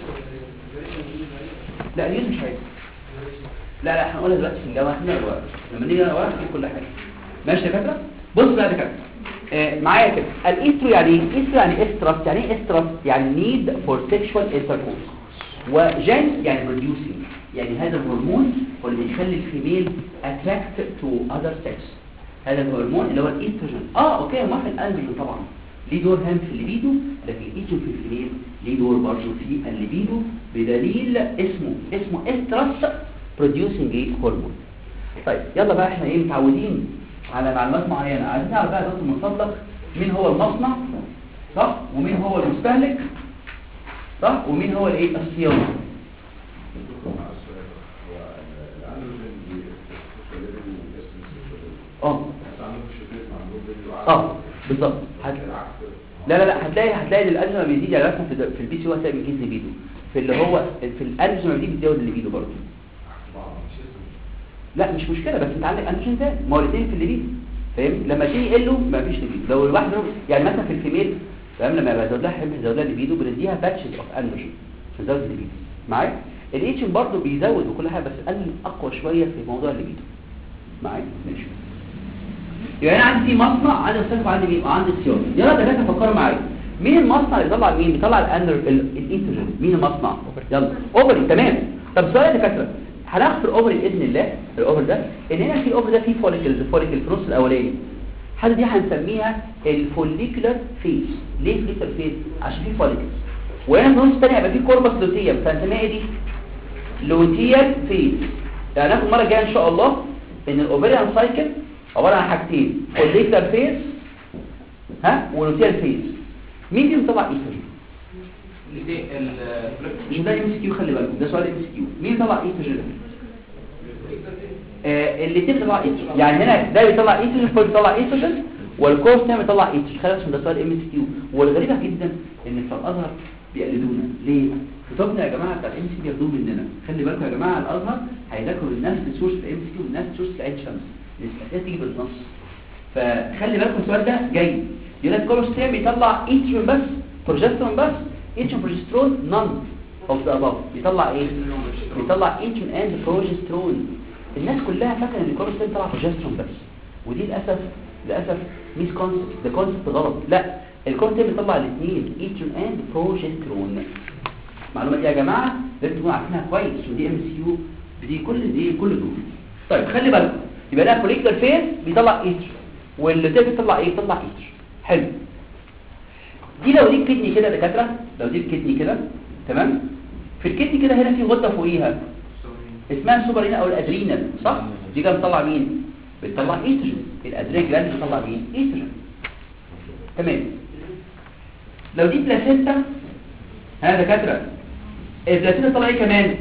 لا اليوز مش عايز لا لا هنقولها دلوقتي في الجامعة احنا الورق لما نيجي الورق في كل حاجة ماشي يا دكاترة بص بقى يا دكاترة آه معايا كده الاسترو يعني ايه استرو يعني استرس يعني ايه استرس يعني need for sexual intercourse وجين يعني producing يعني هذا الهرمون هو اللي بيخلي الفيميل attract to other sex هذا الهرمون اللي هو الايستروجين اه اوكي ما في الاندروجين طبعا ليه دور هام في الليبيدو لكن الايستروجين في الفيميل ليه دور برضه في الليبيدو بدليل اسمه اسمه استرس producing هرمون طيب يلا بقى احنا ايه متعودين على معلومات معينه عايزين نعرف بقى دكتور مصدق مين هو المصنع صح ومين هو المستهلك صح ومين هو الايه الصيانه اه اه بالظبط هت... لا لا لا هتلاقي هتلاقي الالجما بيزيد يعني مثلا في, في البي سي هو هتلاقي بيزيد ليبيدو في اللي هو في الالجما بيزيد بيزود الليبيدو برضه لا مش مشكله بس انت عندك انتيجين تاني ما هو الاثنين في الليبيدو فاهم لما تيجي يقلوا ما فيش ليبيدو لو الواحد يعني مثلا في الفيميل فاهم لما بزود لها حمل بزود لها ليبيدو بنديها باتشز اوف انرجي عشان تزود الليبيدو معايا الاتشن برضه بيزود وكل حاجه بس قل اقوى شويه في موضوع الليبيدو معايا ماشي يبقى انا عندي في مصنع عندي مستشفى عندي مين وعندي صيانه يلا ده كده فكروا معايا مين المصنع اللي بيطلع مين بيطلع الانر الايتروجين مين المصنع يلا اوفري تمام طب سؤال يا دكاتره هناخد في الاوفري باذن الله الاوفر ده ان هنا في الاوفر ده فيه فوليكلز فوليكل في النص الاولاني الحاجه دي هنسميها الفوليكولار فيز ليه فوليكولار فيز عشان فيه فوليكلز وهنا في النص الثاني هيبقى فيه كوربس لوتيوم فهنسميها ايه دي لوتيال فيز يعني هناخد المره الجايه ان شاء الله ان الاوفريان سايكل عباره عن حاجتين فوليكولار فيز ها ولوتيال فيز مين فيهم طبعا ايستروجين مش ده ام سي كيو خلي بالكم ده سؤال ام سي كيو مين طلع ايستروجين آه الاثنين بيطلع ايستروجين يعني هنا ده بيطلع ايستروجين فوق بيطلع ايستروجين والكورس ده بيطلع ايستروجين خلي بالكم ده سؤال ام سي كيو والغريبه جدا ان في الازهر بيقلدونا ليه كتبنا يا جماعه بتاع الام سي بياخدوه مننا خلي بالكم يا جماعه الازهر هيذاكروا نفس السورس في الام سي كيو ونفس السورس في عين شمس الاسئله تيجي بالنص فخلي بالكم السؤال ده جاي يقول لك كورس ده بيطلع ايستروجين بس بروجسترون بس ايتشن بروجسترون نون اوف ذا اباف بيطلع ايه بيطلع ايتشن اند بروجسترون الناس كلها فاكره ان الكورستين طلع بروجسترون بس ودي للاسف للاسف ميس كونسبت ده كونسبت غلط لا الكورستين بيطلع الاثنين ايتشن اند بروجسترون المعلومه دي يا جماعه لازم تكونوا عارفينها كويس ودي ام سي يو دي كل دي كل دول طيب خلي بالكم يبقى ده فوليكولار فيز بيطلع ايتشن واللي بيطلع ايه بيطلع ايتشن حلو دي لو دي الكدني كده يا دكاتره لو دي الكدني كده تمام في الكدني كده هنا في غده فوقيها اسمها السوبرينا او الادرينال صح دي كده بتطلع مين بتطلع ايستروجين الادرينال جلاند بتطلع مين ايستروجين تمام لو دي بلاسينتا ها يا دكاتره البلاسينتا بتطلع ايه كمان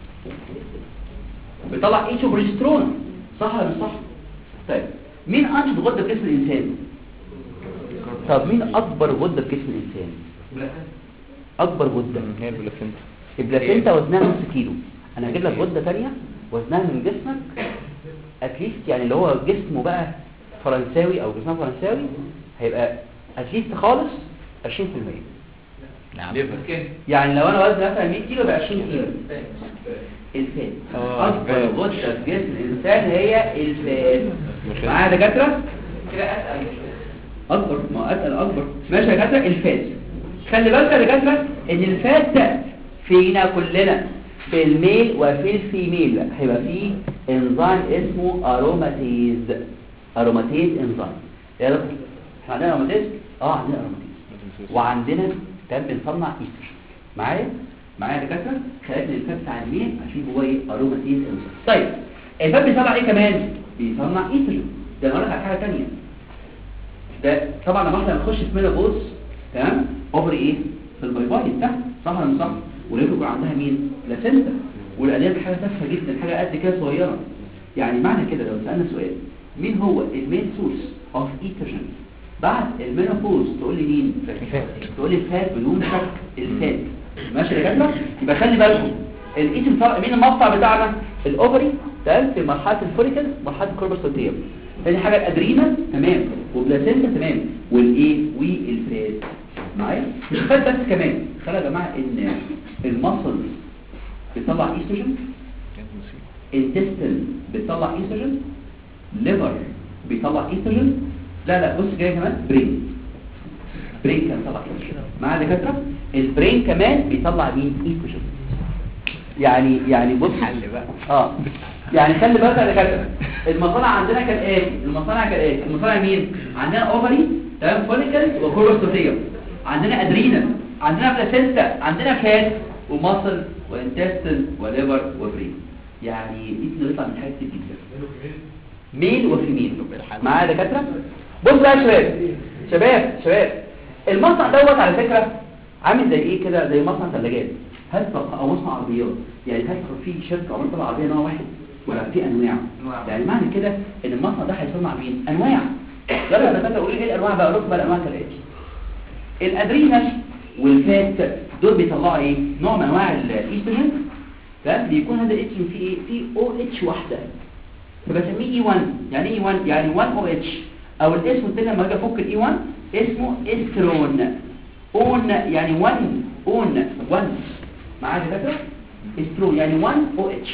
بتطلع ايشو بروجسترون صح ولا مش صح طيب مين انشط غده في جسم الانسان طب مين اكبر غده في جسم الانسان اكبر غده هي البلاسينتا البلاسينتا وزنها نص كيلو انا هجيب لك غده ثانيه وزنها من جسمك اتليست يعني اللي هو جسمه بقى فرنساوي او جسمه فرنساوي هيبقى اتليست خالص 20% نعم يعني لو انا وزني مثلا 100 كيلو يبقى 20 كيلو الفات آه، اكبر الفات. غده في جسم الانسان هي الفات مش معايا دكاتره كده اتقل اكبر ما اتقل اكبر ماشي يا دكاتره الفات خلي بالك يا دكاتره ان الفات ده فينا كلنا في الميل وفي الفيميل هيبقى فيه انزيم اسمه اروماتيز اروماتيز انزيم يا دكتور احنا عندنا اروماتيز اه عندنا اروماتيز وعندنا كان بنصنع ايستروجين معايا معايا يا دكاتره خلقنا الفات بتاع الميل عشان جواه ايه اروماتيز انزيم طيب الفات بيصنع ايه كمان بيصنع ايستروجين ده انا هقول لك على حاجه ثانيه ده طبعا لما احنا نخش في مينوبوز تمام اوفري ايه في الباي باي بتاعها صح ولا مش صح وليه يكون عندها مين بلاسينتا والاداه دي حاجه تافهه جدا حاجه قد كده صغيره يعني معنى كده لو سالنا سؤال مين هو المين سورس اوف ايتروجين بعد المينوبوز تقول لي مين تقول لي الفات بدون شك الفات ماشي يا جماعه يبقى خلي بالكم الايتم طبعا مين المقطع بتاعنا الاوفري ده في مرحله الفوليكل مرحله الكوربوسوتيوم تاني حاجه الادرينال تمام وبلاسينتا تمام والايه والفات معايا مش فات بس كمان خلي يا جماعه ان المصل بيطلع ايستروجين intestine بيطلع ايستروجين ليفر بيطلع ايستروجين لا لا بص جاي كمان برين برين كان بيطلع ايستروجين مع دكاتره البرين كمان بيطلع مين ايستروجين يعني يعني بص حل بقى اه يعني خلي بالك يا دكاتره المصانع عندنا كالاتي المصانع كالاتي المصانع مين عندنا اوفري تمام فوليكلز وكولوستوتيوم عندنا ادرينال عندنا بلاسينتا عندنا فات ومصل وانتستين وليفر وبرين يعني دي بنطلع من حاجات كتير جدا ميل وفيميل معايا يا دكاتره بص بقى يا شباب شباب شباب المصنع دوت على فكره عامل زي ايه كده زي مصنع ثلاجات هل تبقى او مصنع عربيات يعني هل تبقى في شركه عمرها طلع عربيه نوع واحد ولا في انواع يعني معنى كده ان المصنع ده هيصنع مين انواع يلا انا فاكر اقول ايه الانواع بقى رتبه الانواع كالاتي الادرينال والفات دول بيطلعوا ايه نوع من انواع الايستروجين تمام بيكون هذا الايستروجين فيه ايه فيه او اتش واحده فبسميه اي 1 يعني ايه 1 يعني 1 او اتش او الاسم الثاني لما اجي افك الاي 1 اسمه استرون اون يعني 1 اون 1 معايا كده استرون يعني 1 او اتش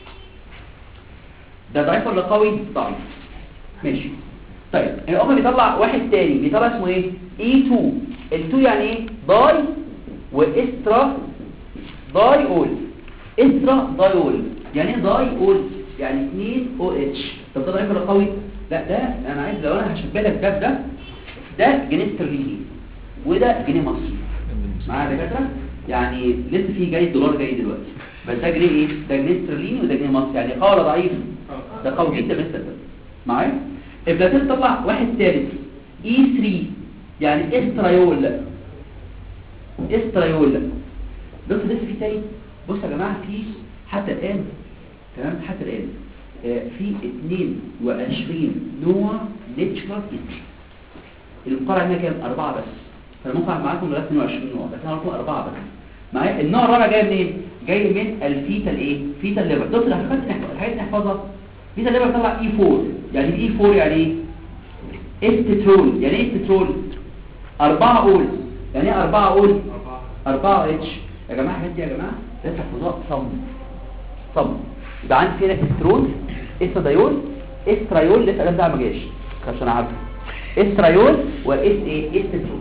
ده ضعيف ولا قوي ضعيف ماشي طيب الام بيطلع واحد تاني بيطلع اسمه ايه اي 2 ال2 يعني ايه داي واسترا داي اول استرا داي اول يعني ايه داي اول يعني 2 او اتش طب ده ضعيف ولا قوي لا ده انا عايز لو انا هشبه لك ده بده ده جنيه استرليني وده جنيه مصري معايا يا دكاتره يعني لسه في جاي الدولار جاي دلوقتي بس ده جنيه ايه ده جنيه استرليني وده جنيه مصري يعني قوي ولا ضعيف ده قوي جدا بالنسبه لده معايا البلاتين طلع واحد ثالث اي 3 يعني استرايول استرايول بص لسه في تاني بص يا جماعه في حتى الان تمام حتى الان آه، في 22 نوع نيتشرال ايستروجين القرعه هنا كام اربعه بس فانا ممكن اعمل معاكم لغايه 22 نوع لكن انا هقول اربعه بس معايا النوع الرابع جاي منين جاي من الفيتال ايه فيتال ليفر دول الحاجات الحاجات اللي نحفظها فيتال ليفر طلع اي 4 يعني اي 4 يعني ايه استترول يعني ايه استترول أربعة أول يعني ايه أربعة أول أربعة اتش يا جماعة الحاجات دي يا جماعة لسه حفظوها صم صم يبقى عندي فينا استرول استراديول استرايول لسه ده ما جاش عشان عارفه استرايول واس ايه استترول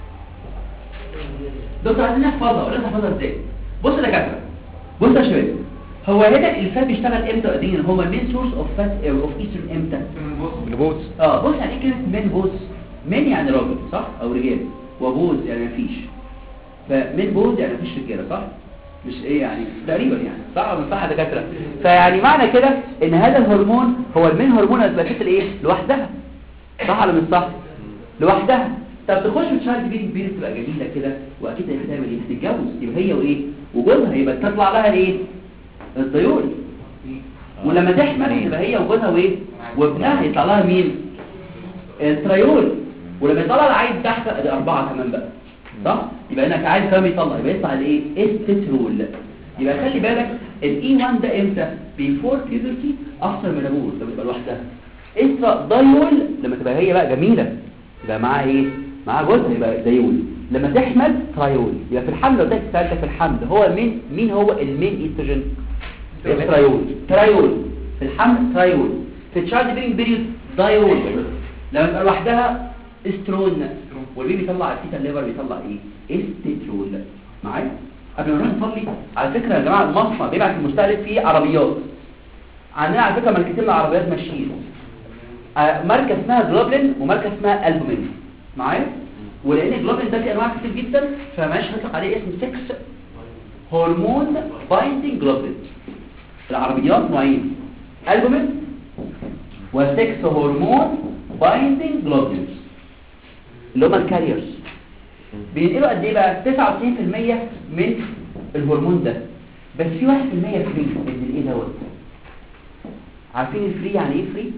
دكتور عايزين نحفظها ولا نحفظها ازاي بص يا دكاتره بص يا شباب هو هنا الفات بيشتغل امتى قديم هو المين سورس اوف فات اوف ايسترن امتى البوز اه بص يعني ايه كلمه مين بوز مين يعني راجل صح او رجال وبوز يعني مفيش فمين بوز يعني مفيش رجاله صح مش ايه يعني تقريبا يعني صح ولا مش صح يا دكاتره فيعني معنى كده ان هذا الهرمون هو المين هرمون البلاتيت الايه لوحدها صح ولا مش صح لوحدها طب تخش في شهر كبير كبير تبقى جميله كده واكيد هتعمل ايه هتتجوز يبقى هي وايه وجوزها يبقى تطلع لها الايه الطيور ولما تحمل يبقى هي وجوزها وايه وابنها يطلع لها مين التريول ولما يطلع العيل تحت ادي اربعه كمان بقى صح يبقى انك عايز كمان يطلع يبقى يطلع الايه استترول يبقى خلي بالك الاي 1 ده امتى بيفور بيوبرتي افتر مينابول لما تبقى لوحدها استرا دايول لما تبقى هي بقى جميله يبقى معاها ايه معاها جزء يبقى دايول لما تحمل ترايول يبقى في الحمل لو ده سالتك في الحمل هو مين مين هو المين ايستروجين ترايول ترايول في الحمل ترايول في التشايلد بيرنج بيريود دايول لما تبقى لوحدها استرون والبيبي بيطلع الفيتا الليفر بيطلع ايه استترول معايا قبل ما نروح نصلي على فكره يا جماعه المصنع بيبعت المستهلك فيه عربيات عندنا على فكره ماركتين العربيات ماشيين آه، ماركه اسمها جلوبلين وماركه اسمها البومين معايا ولان جلوبلين ده فيه انواع كتير جدا فماشي هنطلق عليه اسم 6 هرمون بايندينج جلوبلين العربيات نوعين البومين و6 هرمون بايندينج جلوبلينز اللي هم الكاريرز بينقلوا قد ايه بقى 99% من الهرمون ده بس في 1% فري من الايه دوت عارفين الفري يعني ايه فري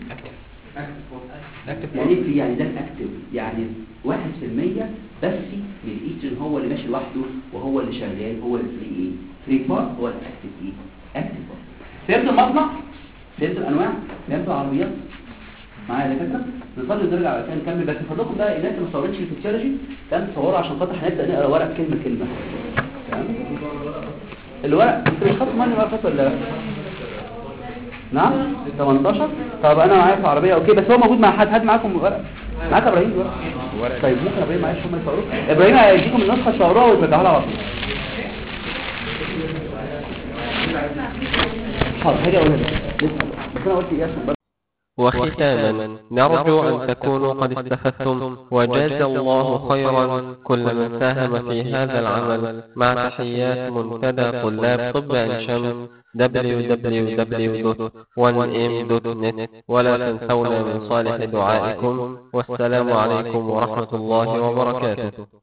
يعني ايه فري يعني ده الاكتف يعني 1% بس من الايسترين هو اللي ماشي لوحده وهو اللي شغال هو الفري ايه فري بارت هو الاكتف ايه اكتف بارت فهمت المصنع فهمت الانواع فهمت العربيات معايا يا دكاتره نصلي ونرجع بعد كده نكمل بس فضلكم بقى الناس اللي ما صورتش في الفسيولوجي كان تصوروا عشان خاطر هنبدا نقرا ورق كلمه كلمه تمام الورق انت مش خدت مني ورقه ولا لا نعم 18 طب انا معايا في عربيه اوكي بس هو موجود مع حد حد معاكم ورق معاك يا ابراهيم ورق طيب ممكن ابراهيم معلش هم يصوروه ابراهيم هيديكم النسخه تصوروها وترجعوها لي على طول حاضر هاجي اقولها لك لسه بس انا قلت ايه عشان برضه وختاما نرجو أن تكونوا قد استفدتم وجزى الله خيرا كل من ساهم في هذا العمل مع تحيات منتدى طلاب طب عين شمس www.1m.net ولا تنسونا من صالح دعائكم والسلام عليكم ورحمة الله وبركاته